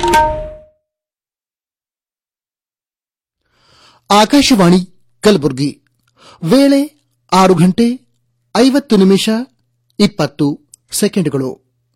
ಆಕಾಶವಾಣಿ ಕಲಬುರಗಿ ವೇಳೆ ಆರು ಗಂಟೆ ಐವತ್ತು ನಿಮಿಷ ಇಪ್ಪತ್ತು ಸೆಕೆಂಡ್ಗಳು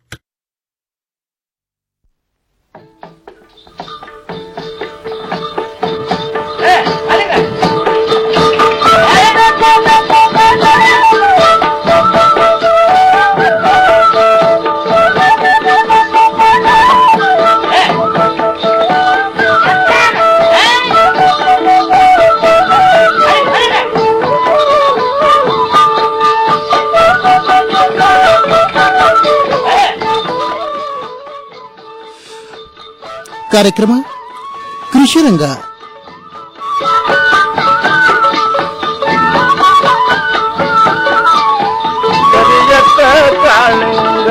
ಕಾರ್ಯಕ್ರಮ ಕೃಷಿ ರಂಗ ಕರಿಯತ್ತ ಕಾಳಿಂಗ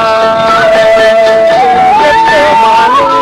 ಕರಿಯತ್ತ ಮಾಲಿಂಗ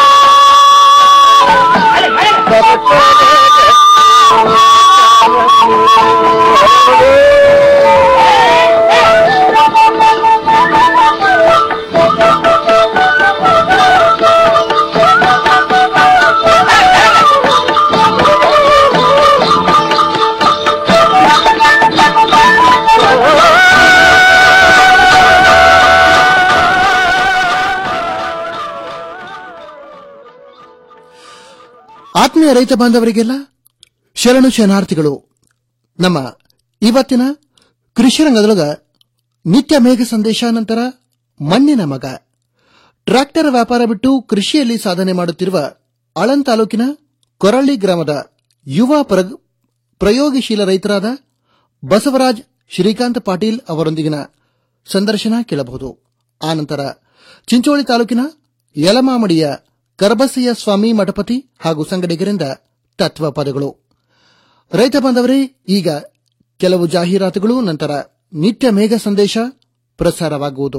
ಆತ್ಮೀಯ ರೈತ ಬಾಂಧವರಿಗೆಲ್ಲ ಶರಣು ಶರಣಾರ್ಥಿಗಳು ನಮ್ಮ ಇವತ್ತಿನ ಕೃಷಿ ರಂಗದೊಳಗ ನಿತ್ಯ ಮೇಘ ಸಂದೇಶ ನಂತರ ಮಣ್ಣಿನ ಮಗ ಟ್ರ್ಯಾಕ್ಟರ್ ವ್ಯಾಪಾರ ಬಿಟ್ಟು ಕೃಷಿಯಲ್ಲಿ ಸಾಧನೆ ಮಾಡುತ್ತಿರುವ ಆಳನ್ ತಾಲೂಕಿನ ಕೊರಳ್ಳಿ ಗ್ರಾಮದ ಯುವ ಪ್ರಗ್- ಪ್ರಯೋಗಶೀಲ ರೈತರಾದ ಬಸವರಾಜ್ ಶ್ರೀಕಾಂತ್ ಪಾಟೀಲ್ ಅವರೊಂದಿಗಿನ ಸಂದರ್ಶನ ಕೇಳಬಹುದು ಆನಂತರ ಚಿಂಚೋಳಿ ತಾಲೂಕಿನ ಯಲಮಾಮಡಿಯ ಕರಬಸಯ್ಯ ಸ್ವಾಮಿ ಮಠಪತಿ ಹಾಗೂ ಸಂಗಡಿಗರಿಂದ ತತ್ವ ಪದಗಳು ರೈತ ಬಾಂಧವರೇ ಈಗ ಕೆಲವು ಜಾಹೀರಾತುಗಳು ನಂತರ ನಿತ್ಯ ಮೇಘ ಸಂದೇಶ ಪ್ರಸಾರವಾಗುವುದು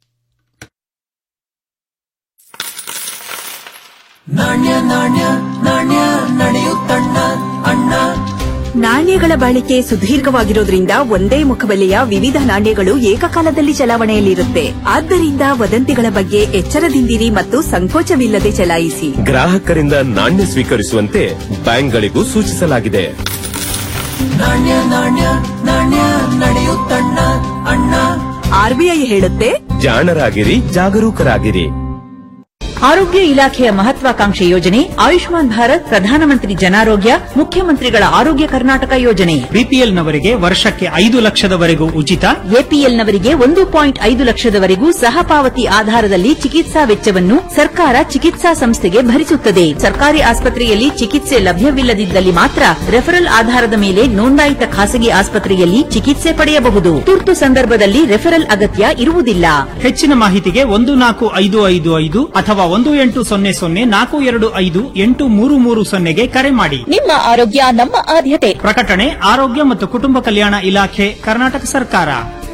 ನಾಣ್ಯಗಳ ಬಾಳಿಕೆ ಸುದೀರ್ಘವಾಗಿರೋದ್ರಿಂದ ಒಂದೇ ಮುಖಬೆಲೆಯ ವಿವಿಧ ನಾಣ್ಯಗಳು ಏಕಕಾಲದಲ್ಲಿ ಚಲಾವಣೆಯಲ್ಲಿರುತ್ತೆ ಆದ್ದರಿಂದ ವದಂತಿಗಳ ಬಗ್ಗೆ ಎಚ್ಚರದಿಂದಿರಿ ಮತ್ತು ಸಂಕೋಚವಿಲ್ಲದೆ ಚಲಾಯಿಸಿ ಗ್ರಾಹಕರಿಂದ ನಾಣ್ಯ ಸ್ವೀಕರಿಸುವಂತೆ ಬ್ಯಾಂಕ್ಗಳಿಗೂ ಸೂಚಿಸಲಾಗಿದೆ ಆರ್ಬಿಐ ಹೇಳುತ್ತೆ ಜಾಣರಾಗಿರಿ ಜಾಗರೂಕರಾಗಿರಿ ಆರೋಗ್ಯ ಇಲಾಖೆಯ ಮಹತ್ವಾಕಾಂಕ್ಷೆ ಯೋಜನೆ ಆಯುಷ್ಮಾನ್ ಭಾರತ್ ಪ್ರಧಾನಮಂತ್ರಿ ಜನಾರೋಗ್ಯ ಮುಖ್ಯಮಂತ್ರಿಗಳ ಆರೋಗ್ಯ ಕರ್ನಾಟಕ ಯೋಜನೆ ಬಿಪಿಎಲ್ನವರಿಗೆ ವರ್ಷಕ್ಕೆ ಐದು ಲಕ್ಷದವರೆಗೂ ಉಚಿತ ಎಪಿಎಲ್ನವರಿಗೆ ಒಂದು ಪಾಯಿಂಟ್ ಐದು ಲಕ್ಷದವರೆಗೂ ಸಹ ಪಾವತಿ ಆಧಾರದಲ್ಲಿ ಚಿಕಿತ್ಸಾ ವೆಚ್ಚವನ್ನು ಸರ್ಕಾರ ಚಿಕಿತ್ಸಾ ಸಂಸ್ಥೆಗೆ ಭರಿಸುತ್ತದೆ ಸರ್ಕಾರಿ ಆಸ್ಪತ್ರೆಯಲ್ಲಿ ಚಿಕಿತ್ಸೆ ಲಭ್ಯವಿಲ್ಲದಿದ್ದಲ್ಲಿ ಮಾತ್ರ ರೆಫರಲ್ ಆಧಾರದ ಮೇಲೆ ನೋಂದಾಯಿತ ಖಾಸಗಿ ಆಸ್ಪತ್ರೆಯಲ್ಲಿ ಚಿಕಿತ್ಸೆ ಪಡೆಯಬಹುದು ತುರ್ತು ಸಂದರ್ಭದಲ್ಲಿ ರೆಫರಲ್ ಅಗತ್ಯ ಇರುವುದಿಲ್ಲ ಹೆಚ್ಚಿನ ಮಾಹಿತಿಗೆ ಒಂದು ನಾಲ್ಕು ಐದು ಐದು ಐದು ಅಥವಾ ಒಂದು ಎಂಟು ಸೊನ್ನೆ ಸೊನ್ನೆ ನಾಲ್ಕು ಎರಡು ಐದು ಎಂಟು ಮೂರು ಮೂರು ಸೊನ್ನೆಗೆ ಕರೆ ಮಾಡಿ ನಿಮ್ಮ ಆರೋಗ್ಯ ನಮ್ಮ ಆದ್ಯತೆ ಪ್ರಕಟಣೆ ಆರೋಗ್ಯ ಮತ್ತು ಕುಟುಂಬ ಕಲ್ಯಾಣ ಇಲಾಖೆ ಕರ್ನಾಟಕ ಸರ್ಕಾರ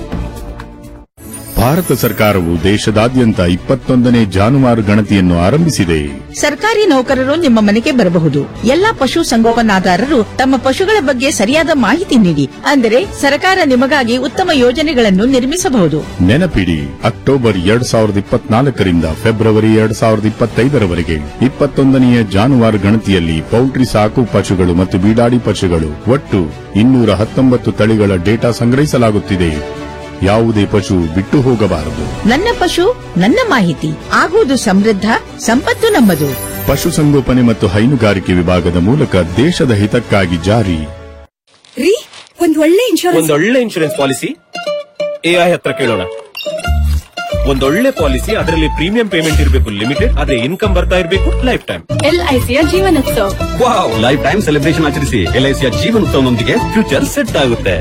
ಭಾರತ ಸರ್ಕಾರವು ದೇಶದಾದ್ಯಂತ ಇಪ್ಪತ್ತೊಂದನೇ ಜಾನುವಾರು ಗಣತಿಯನ್ನು ಆರಂಭಿಸಿದೆ ಸರ್ಕಾರಿ ನೌಕರರು ನಿಮ್ಮ ಮನೆಗೆ ಬರಬಹುದು ಎಲ್ಲಾ ಪಶು ಸಂಗೋಪನಾದಾರರು ತಮ್ಮ ಪಶುಗಳ ಬಗ್ಗೆ ಸರಿಯಾದ ಮಾಹಿತಿ ನೀಡಿ ಅಂದರೆ ಸರ್ಕಾರ ನಿಮಗಾಗಿ ಉತ್ತಮ ಯೋಜನೆಗಳನ್ನು ನಿರ್ಮಿಸಬಹುದು ನೆನಪಿಡಿ ಅಕ್ಟೋಬರ್ ಎರಡ್ ಸಾವಿರದ ಇಪ್ಪತ್ನಾಲ್ಕರಿಂದ ಫೆಬ್ರವರಿ ಎರಡ್ ಸಾವಿರದ ಇಪ್ಪತ್ತೈದರವರೆಗೆ ಇಪ್ಪತ್ತೊಂದನೆಯ ಜಾನುವಾರು ಗಣತಿಯಲ್ಲಿ ಪೌಲ್ಟ್ರಿ ಸಾಕು ಪಶುಗಳು ಮತ್ತು ಬೀಡಾಡಿ ಪಶುಗಳು ಒಟ್ಟು ಇನ್ನೂರ ಹತ್ತೊಂಬತ್ತು ತಳಿಗಳ ಡೇಟಾ ಸಂಗ್ರಹಿಸಲಾಗುತ್ತಿದೆ ಯಾವುದೇ ಪಶು ಬಿಟ್ಟು ಹೋಗಬಾರದು ನನ್ನ ಪಶು ನನ್ನ ಮಾಹಿತಿ ಆಗುವುದು ಸಮೃದ್ಧ ಸಂಪತ್ತು ನಮ್ಮದು ಪಶುಸಂಗೋಪನೆ ಮತ್ತು ಹೈನುಗಾರಿಕೆ ವಿಭಾಗದ ಮೂಲಕ ದೇಶದ ಹಿತಕ್ಕಾಗಿ ಜಾರಿ ರೀ ಒಂದ್ ಒಳ್ಳೆ ಇನ್ಶೂರೆನ್ಸ್ ಒಂದೊಳ್ಳೆ ಇನ್ಶೂರೆನ್ಸ್ ಪಾಲಿಸಿ ಎಐ ಹತ್ರ ಕೇಳೋಣ ಒಂದೊಳ್ಳೆ ಪಾಲಿಸಿ ಅದರಲ್ಲಿ ಪ್ರೀಮಿಯಂ ಪೇಮೆಂಟ್ ಇರಬೇಕು ಲಿಮಿಟೆಡ್ ಆದ್ರೆ ಇನ್ಕಮ್ ಬರ್ತಾ ಇರಬೇಕು ಲೈಫ್ ಟೈಮ್ ಎಲ್ಐಸಿಯ ಜೀವನೋತ್ಸವ ವಾವ್ ಲೈಫ್ ಟೈಮ್ ಸೆಲೆಬ್ರೇಷನ್ ಆಚರಿಸಿ ಎಲ್ಐಸಿಯ ಜೀವನೋತ್ಸವನೊಂದಿಗೆ ಫ್ಯೂಚರ್ ಸೆಟ್ ಆಗುತ್ತೆ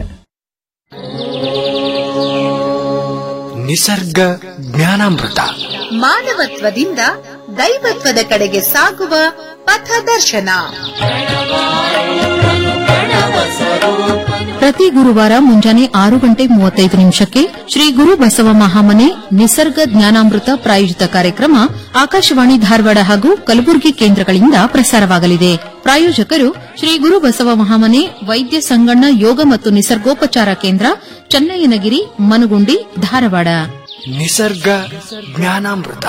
ನಿಸರ್ಗ ಜ್ಞಾನಾಮೃತ ಮಾನವತ್ವದಿಂದ ದೈವತ್ವದ ಕಡೆಗೆ ಸಾಗುವ ಪಥದರ್ಶನ ಪ್ರತಿ ಗುರುವಾರ ಮುಂಜಾನೆ ಆರು ಗಂಟೆ ಮೂವತ್ತೈದು ನಿಮಿಷಕ್ಕೆ ಶ್ರೀ ಗುರು ಬಸವ ಮಹಾಮನೆ ನಿಸರ್ಗ ಜ್ಞಾನಾಮೃತ ಪ್ರಾಯೋಜಿತ ಕಾರ್ಯಕ್ರಮ ಆಕಾಶವಾಣಿ ಧಾರವಾಡ ಹಾಗೂ ಕಲಬುರಗಿ ಕೇಂದ್ರಗಳಿಂದ ಪ್ರಸಾರವಾಗಲಿದೆ ಪ್ರಾಯೋಜಕರು ಶ್ರೀ ಗುರು ಬಸವ ಮಹಾಮನೆ ವೈದ್ಯ ಸಂಗಣ್ಣ ಯೋಗ ಮತ್ತು ನಿಸರ್ಗೋಪಚಾರ ಕೇಂದ್ರ ಚನ್ನಯ್ಯನಗಿರಿ ಮನಗುಂಡಿ ಧಾರವಾಡ ನಿಸರ್ಗ ಜ್ಞಾನಾಮೃತ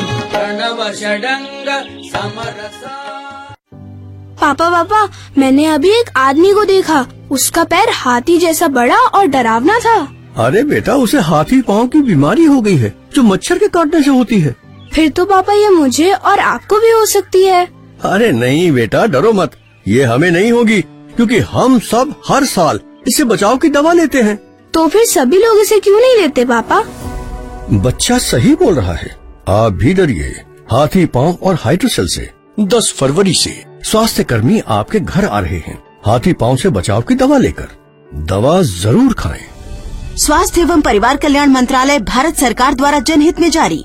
पापा पापा मैंने अभी एक आदमी को देखा उसका पैर हाथी जैसा बड़ा और डरावना था अरे बेटा उसे हाथी पांव की बीमारी हो गई है जो मच्छर के काटने से होती है फिर तो पापा ये मुझे और आपको भी हो सकती है अरे नहीं बेटा डरो मत ये हमें नहीं होगी क्योंकि हम सब हर साल इससे बचाव की दवा लेते हैं तो फिर सभी लोग इसे क्यों नहीं लेते पापा बच्चा सही बोल रहा है आप भी डरिए हाथी पांव और हाइड्रोसेल से 10 फरवरी से स्वास्थ्य कर्मी आपके घर आ रहे हैं हाथी पांव से बचाव की दवा लेकर दवा जरूर खाएं स्वास्थ्य एवं परिवार कल्याण मंत्रालय भारत सरकार द्वारा जनहित में जारी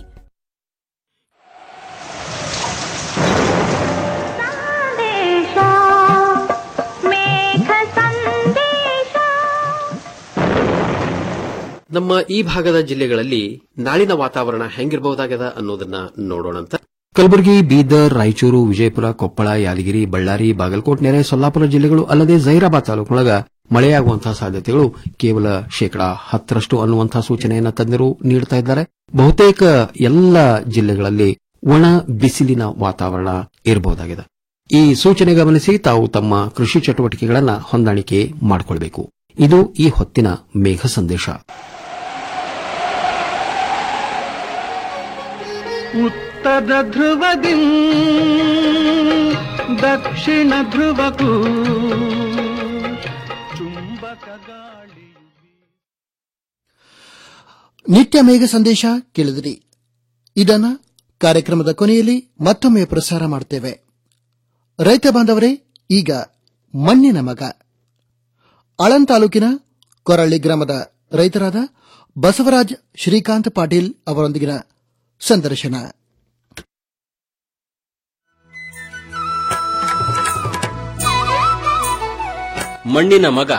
ನಮ್ಮ ಈ ಭಾಗದ ಜಿಲ್ಲೆಗಳಲ್ಲಿ ನಾಳಿನ ವಾತಾವರಣ ಹೆಂಗಿರಬಹುದಾಗದ ಅನ್ನೋದನ್ನ ನೋಡೋಣಂತ ಕಲಬುರಗಿ ಬೀದರ್ ರಾಯಚೂರು ವಿಜಯಪುರ ಕೊಪ್ಪಳ ಯಾದಗಿರಿ ಬಳ್ಳಾರಿ ಬಾಗಲಕೋಟ್ ನೆರೆ ಸೊಲ್ಲಾಪುರ ಜಿಲ್ಲೆಗಳು ಅಲ್ಲದೆ ಜೈರಾಬಾದ್ ತಾಲೂಕಿನೊಳಗ ಮಳೆಯಾಗುವಂತಹ ಸಾಧ್ಯತೆಗಳು ಕೇವಲ ಶೇಕಡಾ ಹತ್ತರಷ್ಟು ಅನ್ನುವಂತಹ ಸೂಚನೆಯನ್ನು ತಜ್ಞರು ನೀಡುತ್ತಾ ಇದ್ದಾರೆ ಬಹುತೇಕ ಎಲ್ಲ ಜಿಲ್ಲೆಗಳಲ್ಲಿ ಒಣ ಬಿಸಿಲಿನ ವಾತಾವರಣ ಇರಬಹುದಾಗಿದೆ ಈ ಸೂಚನೆ ಗಮನಿಸಿ ತಾವು ತಮ್ಮ ಕೃಷಿ ಚಟುವಟಿಕೆಗಳನ್ನು ಹೊಂದಾಣಿಕೆ ಮಾಡಿಕೊಳ್ಬೇಕು ಇದು ಈ ಹೊತ್ತಿನ ಮೇಘ ಸಂದೇಶ ಉತ್ತರ ಧ್ರುವದಿ ದಕ್ಷಿಣ ಧ್ರುವಕ್ಕೂ ಚುಂಬಕ ಗಾಳಿ ನಿತ್ಯ ಮೇಘ ಸಂದೇಶ ಕೇಳಿದಿರಿ ಇದನ್ನ ಕಾರ್ಯಕ್ರಮದ ಕೊನೆಯಲ್ಲಿ ಮತ್ತೊಮ್ಮೆ ಪ್ರಸಾರ ಮಾಡುತ್ತೇವೆ ರೈತ ಬಾಂಧವರೇ ಈಗ ಮಣ್ಣಿನ ಮಗ ಆಳನ್ ತಾಲೂಕಿನ ಕೊರಳ್ಳಿ ಗ್ರಾಮದ ರೈತರಾದ ಬಸವರಾಜ್ ಶ್ರೀಕಾಂತ್ ಪಾಟೀಲ್ ಅವರೊಂದಿಗಿನ ಸಂದರ್ಶನ ಮಣ್ಣಿನ ಮಗ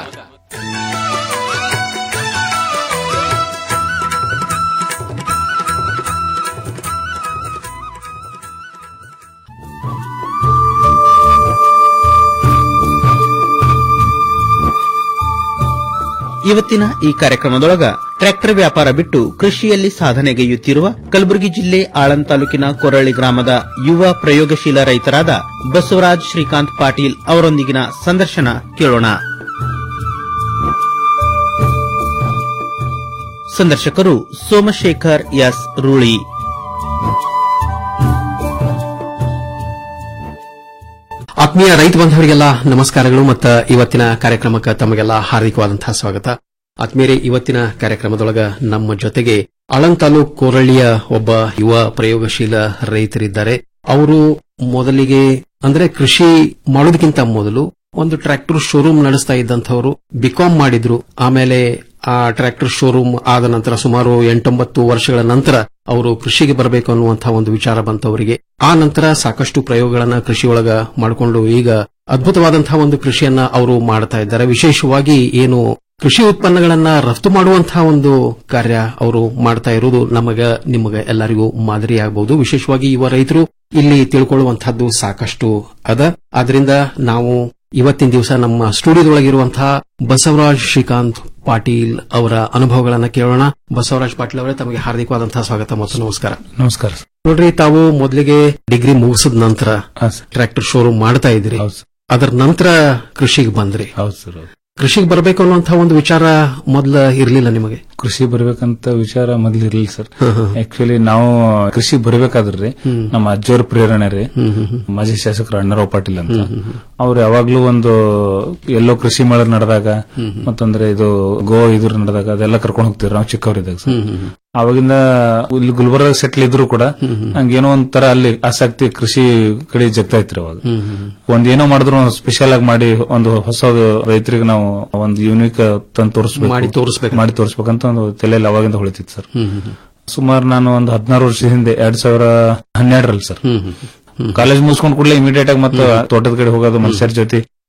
ಇವತ್ತಿನ ಈ ಕಾರ್ಯಕ್ರಮದೊಳಗ ಟ್ರ್ಯಾಕ್ಟರ್ ವ್ಯಾಪಾರ ಬಿಟ್ಟು ಕೃಷಿಯಲ್ಲಿ ಸಾಧನೆಗೈಯುತ್ತಿರುವ ಕಲಬುರಗಿ ಜಿಲ್ಲೆ ಆಳಂದ್ ತಾಲೂಕಿನ ಕೊರಳ್ಳಿ ಗ್ರಾಮದ ಯುವ ಪ್ರಯೋಗಶೀಲ ರೈತರಾದ ಬಸವರಾಜ್ ಶ್ರೀಕಾಂತ್ ಪಾಟೀಲ್ ಅವರೊಂದಿಗಿನ ಸಂದರ್ಶನ ಕೇಳೋಣ ಸಂದರ್ಶಕರು ಸೋಮಶೇಖರ್ ಎಸ್ ರೂಳಿ ಆತ್ಮೀಯ ರೈತ ಬಾಂಧವರಿಗೆಲ್ಲ ನಮಸ್ಕಾರಗಳು ಮತ್ತು ಇವತ್ತಿನ ಕಾರ್ಯಕ್ರಮಕ್ಕೆ ತಮಗೆಲ್ಲ ಹಾರ್ದಿಕವಾದಂತಹ ಸ್ವಾಗತ ಆತ್ಮೀಯರೇ ಇವತ್ತಿನ ಕಾರ್ಯಕ್ರಮದೊಳಗ ನಮ್ಮ ಜೊತೆಗೆ ಆಳಂದ್ ತಾಲೂಕ್ ಕೋರಳ್ಳಿಯ ಒಬ್ಬ ಯುವ ಪ್ರಯೋಗಶೀಲ ರೈತರಿದ್ದಾರೆ ಅವರು ಮೊದಲಿಗೆ ಅಂದ್ರೆ ಕೃಷಿ ಮಾಡೋದಕ್ಕಿಂತ ಮೊದಲು ಒಂದು ಟ್ರ್ಯಾಕ್ಟರ್ ಶೋರೂಮ್ ನಡೆಸ್ತಾ ಇದ್ದಂಥವರು ಬಿಕಾಂ ಮಾಡಿದ್ರು ಆಮೇಲೆ ಆ ಟ್ರ್ಯಾಕ್ಟರ್ ಶೋರೂಮ್ ಆದ ನಂತರ ಸುಮಾರು ಎಂಟೊಂಬತ್ತು ವರ್ಷಗಳ ನಂತರ ಅವರು ಕೃಷಿಗೆ ಬರಬೇಕು ಅನ್ನುವಂತಹ ಒಂದು ವಿಚಾರ ಬಂತವರಿಗೆ ಆ ನಂತರ ಸಾಕಷ್ಟು ಪ್ರಯೋಗಗಳನ್ನ ಕೃಷಿಯೊಳಗ ಮಾಡಿಕೊಂಡು ಈಗ ಅದ್ಭುತವಾದಂತಹ ಒಂದು ಕೃಷಿಯನ್ನ ಅವರು ಮಾಡ್ತಾ ಇದ್ದಾರೆ ವಿಶೇಷವಾಗಿ ಏನು ಕೃಷಿ ಉತ್ಪನ್ನಗಳನ್ನ ರಫ್ತು ಮಾಡುವಂತಹ ಒಂದು ಕಾರ್ಯ ಅವರು ಮಾಡ್ತಾ ಇರುವುದು ನಮಗ ನಿಮಗ ಎಲ್ಲರಿಗೂ ಮಾದರಿಯಾಗಬಹುದು ವಿಶೇಷವಾಗಿ ಯುವ ರೈತರು ಇಲ್ಲಿ ತಿಳ್ಕೊಳ್ಳುವಂತಹದ್ದು ಸಾಕಷ್ಟು ಅದ ಆದ್ರಿಂದ ನಾವು ಇವತ್ತಿನ ದಿವಸ ನಮ್ಮ ಸ್ಟುಡಿಯೋದೊಳಗಿರುವಂತಹ ಬಸವರಾಜ್ ಶ್ರೀಕಾಂತ್ ಪಾಟೀಲ್ ಅವರ ಅನುಭವಗಳನ್ನ ಕೇಳೋಣ ಬಸವರಾಜ್ ಪಾಟೀಲ್ ಅವರೇ ತಮಗೆ ಹಾರ್ದಿಕವಾದಂತಹ ಸ್ವಾಗತ ಮತ್ತು ನಮಸ್ಕಾರ ನಮಸ್ಕಾರ ನೋಡ್ರಿ ತಾವು ಮೊದಲಿಗೆ ಡಿಗ್ರಿ ಮುಗಿಸಿದ ನಂತರ ಟ್ರ್ಯಾಕ್ಟರ್ ಶೋರೂಮ್ ಮಾಡ್ತಾ ಇದ್ರಿ ಅದರ ನಂತರ ಕೃಷಿಗೆ ಬಂದ್ರಿ ಹೌದು ಸರ್ ಕೃಷಿಗೆ ಬರಬೇಕು ಅನ್ನುವಂತಹ ಒಂದು ವಿಚಾರ ಮೊದಲ ಇರಲಿಲ್ಲ ನಿಮಗೆ ಕೃಷಿ ಬರ್ಬೇಕಂತ ವಿಚಾರ ಮೊದ್ಲು ಇರ್ಲಿಲ್ಲ ಸರ್ ಆಕ್ಚುಲಿ ನಾವು ಕೃಷಿ ಬರ್ಬೇಕಾದ್ರಿ ನಮ್ಮ ಅಜ್ಜವ್ರ ಪ್ರೇರಣೆ ರೀ ಮಾಜಿ ಶಾಸಕರು ಅಣ್ಣರಾವ್ ಪಾಟೀಲ್ ಅಂತ ಅವ್ರು ಯಾವಾಗ್ಲೂ ಒಂದು ಎಲ್ಲೋ ಕೃಷಿ ಮೇಳ ನಡೆದಾಗ ಮತ್ತಂದ್ರೆ ಇದು ಗೋ ಇದ್ರ ನಡೆದಾಗ ಅದೆಲ್ಲ ಕರ್ಕೊಂಡು ಹೋಗ್ತಿದ್ರು ನಾವು ಚಿಕ್ಕವರಿದ್ದಾಗ ಸರ್ ಅವಾಗಿಂದ ಇಲ್ಲಿ ಗುಲ್ಬರ್ಗ ಸೆಟ್ಲ್ ಇದ್ರು ಕೂಡ ನಂಗೇನೋ ಒಂಥರ ಅಲ್ಲಿ ಆಸಕ್ತಿ ಕೃಷಿ ಕಡೆ ಜಗ್ತಾ ಇತ್ತು ಅವಾಗ ಒಂದ್ ಏನೋ ಮಾಡಿದ್ರು ಸ್ಪೆಷಲ್ ಆಗಿ ಮಾಡಿ ಒಂದು ಹೊಸ ರೈತರಿಗೆ ನಾವು ಒಂದು ಯೂನಿಕ್ ತಂದು ತೋರಿಸ್ಬೇಕು ಮಾಡಿ ತೋರಿಸ್ಬೇಕು. ಮಾಡಿ ತೋರಿಸ್ಬೇಕಂತ ಒಂದು ತಲೆಯಲ್ಲಿ ಅವಾಗಿಂದ ಹೊಳಿತಿತ್ತು ಸರ್ ಸುಮಾರು ನಾನು ಒಂದು ಹದಿನಾರು ವರ್ಷ ಹಿಂದೆ ಎರಡ್ ಸಾವಿರ ಹನ್ನೆರಡರಲ್ಲಿ ಸರ್ ಕಾಲೇಜ್ ಮುಗಿಸ್ಕೊಂಡ್ ಕೂಡಲೇ ಇಮಿಡಿಯೇಟ್ ಆಗಿ ಮತ್ತೆ ತೋಟದ ಕಡೆ ಹೋಗೋದು ಮನುಷ್ಯರ ಜೊತೆ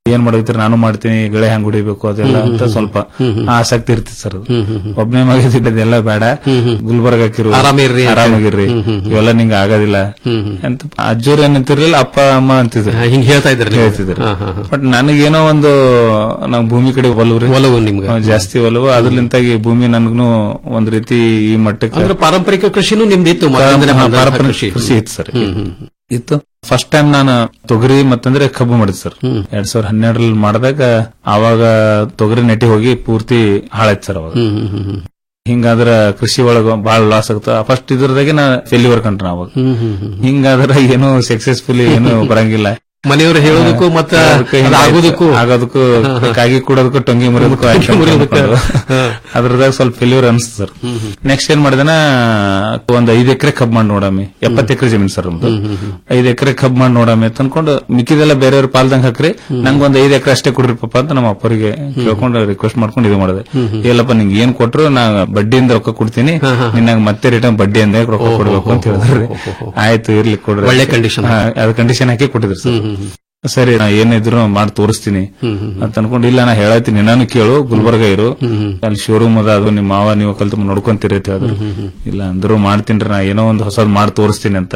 ಏನ್ ಮಾಡೈತ್ರಿ ನಾನು ಮಾಡ್ತೀನಿ ಗೆಳೆ ಹೆಂಗ್ ಹೊಡಿಬೇಕು ಅದೆಲ್ಲ ಅಂತ ಸ್ವಲ್ಪ ಆಸಕ್ತಿ ಇರ್ತಿ ಸರ್ ಅದು ಒಬ್ನೇ ಮಗ ಇದ್ದಿದ್ದೆಲ್ಲ ಬೇಡ ಗುಲ್ಬರ್ಗ ಹಾಕಿರು ಆರಾಮಿರ್ರಿ ಅಂತ. ಆರಾಮಾಗಿರ್ರಿ ಹ್ಮ್, ಹ್ಮ್, ಹ್ಮ್. ಇವೆಲ್ಲ ನಿಂಗೆ ಆಗೋದಿಲ್ಲ ಅಂತ ಅಜ್ಜೋರ್ ಏನಂತಿರ್ಲಿಲ್ಲ ಅಪ್ಪ ಅಮ್ಮ ಅಂತಿದ್ರು ಹಿಂಗ್ ಹೇಳ್ತಾ ಇದ್ರಿ ನೀವು? ಹೇಳ್ತಿದ್ರು ಹಾ, ಹಾ, ಹಾ. ಬಟ್ ನನಗೇನೋ ಒಂದು ನಾವು ಭೂಮಿ ಕಡೆ ಒಲವು ಒಲವು ನಿಮ್ಗೆ ಹಾ, ಜಾಸ್ತಿ ಒಲವು ಅದ್ರಲಿಂತಾಗಿ ಭೂಮಿ ನನ್ಗೂ ಒಂದ್ ರೀತಿ ಈ ಮಟ್ಟಕ್ಕೆ ಅಂದ್ರೆ ಪಾರಂಪರಿಕ ಕೃಷಿನೂ ನಿಮ್ದಿತ್ತು ಮೊದಲಿಂದನೇ ಹಾ, ಬಂದಂತಹ ಪಾರಂಪರಿಕ ಕೃಷಿ. ಕೃಷಿ ಇತ್ತು ಸರ್ ಹ್ಮ್, ಹ್ಮ್, ಇತ್ತು ಫಸ್ಟ್ ಟೈಮ್ ನಾನು ತೊಗರಿ ಮತ್ತಂದ್ರೆ ಕಬ್ಬು ಮಾಡಿದ್ ಸರ್ ಎರಡ್ ಸಾವಿರದ ಹನ್ನೆರಡರಲ್ಲಿ ಮಾಡಿದಾಗ ಆವಾಗ ತೊಗರಿ ನೆಟ್ಟಿ ಹೋಗಿ ಪೂರ್ತಿ ಹಾಳಾಯ್ತು ಸರ್ ಅವಾಗ ಹ್ಮ್, ಹ್ಮ್, ಹ್ಮ್, ಹ್ಮ್. ಹಿಂಗಾದ್ರ ಕೃಷಿ ಒಳಗ ಬಹಳ ಲಾಸ್ ಆಗ್ತ ಫಸ್ಟ್ ಇದ್ರದಾಗೆ ನಾ ಫೇಲ್ಯೂರ್ ಕಂಡ್ರ ಅವಾಗ ಹ್ಮ್, ಹ್ಮ್, ಹ್ಮ್. ಹಿಂಗಾದ್ರ ಏನು ಸಕ್ಸಸ್ಫುಲಿ ಏನು ಬರಂಗಿಲ್ಲ ಮನೆಯವರು ಹೇಳೋದಕ್ಕೂ ಮತ್ತೆ ಅದಕ್ಕೆ ಅದು ಹಿಂಗಾಯ್ತು. ಆಗೋದಕ್ಕೂ ಆಗೋದಕ್ಕೂ ಹಾ, ಹಾ. ಕಾಗಿ ಕೂಡೋದಕ್ಕೂ ಟೊಂಗಿ ಮುರಿಯೋದಕ್ಕೂ ಆಯ್ತು ಅಂತ ಮುರಿಯೋದಕ್ಕೂ. ಅನ್ಕೊಂಡು. ಅದ್ರದಾಗ ಸ್ವಲ್ಪ ಫೇಲ್ಯೂರ್ ಅನ್ಸ್ತು ಸರ್ ನೆಕ್ಸ್ಟ್ ಏನ್ ಮಾಡಿದನ ಒಂದ್ ಐದ್ ಎಕರೆ ಕಬ್ ಮಾಡಿ ನೋಡಮ್ಮಿ ಎಪ್ಪತ್ತು ಎಕರೆ ಜಮೀನ್ ಸರ್ ನಮ್ದು ಐದ್ ಎಕರೆ ಕಬ್ ಮಾಡಿ ನೋಡಮ್ಮಿ ಅಂತ ಅನ್ಕೊಂಡು ಮಿಕ್ಕಿದೆಲ್ಲ ಬೇರೆಯವ್ರ ಪಾಲ್ದಂಗ್ ಹಾಕ್ರಿ ನಂಗೆ ಒಂದ್ ಐದ್ ಎಕರೆ ಅಷ್ಟೇ ಕೊಡ್ರಿ ಪಾಪ ಅಂತ ನಮ್ಮ ಅಪ್ಪರಿಗೆ ಕೇಳ್ಕೊಂಡು ರಿಕ್ವೆಸ್ಟ್ ಮಾಡ್ಕೊಂಡು ಇದು ಮಾಡಿದೆ ಇಲ್ಲಪ್ಪ ನಿಂಗೆ ಏನ್ ಕೊಟ್ರು ನಾ ಬಡ್ಡಿಯಿಂದ ರೊಕ್ಕ ಕೊಡ್ತೀನಿ ನಿನ್ನಾಗ ಮತ್ತೆ ರಿಟರ್ನ್ ಬಡ್ಡಿ ಅಂದ ರೊಕ್ಕ ಕೊಡ್ಬೇಕು ಅಂತ ಹೇಳಿದ್ರಿ ಆಯ್ತು ಇರ್ಲಿ ಕೊಡ್ರಿ ಒಳ್ಳೆ condition. ಹಾ, ಅದು ಕಂಡೀಷನ್ ಹಾಕಿ ಕೊಟ್ಟಿದ್ರು ಸರ್ ಸರಿ ನಾ ಏನಿದ್ರು ಮಾಡಿ ತೋರಿಸ್ತೀನಿ ಅಂತ ಅನ್ಕೊಂಡು ಇಲ್ಲ ನಾ ಹೇಳತ್ತೀನಿ ನಾನು ಕೇಳು ಗುಲ್ಬರ್ಗ ಇರು ಅಲ್ಲಿ ಶೋರೂಮ್ ಅದ ಅದು ನಿಮ್ಮ ಮಾವ ನೀವು ಕಲ್ತು ನೋಡ್ಕೊಂತೀರಿ ಅಂತ ಹೇಳಿದ್ರು ಇಲ್ಲ ಅಂದ್ರು ಮಾಡ್ತೀನಿ ನಾ ಏನೋ ಒಂದು ಹೊಸದ್ ಮಾಡಿ ತೋರಿಸ್ತೀನಿ ಅಂತ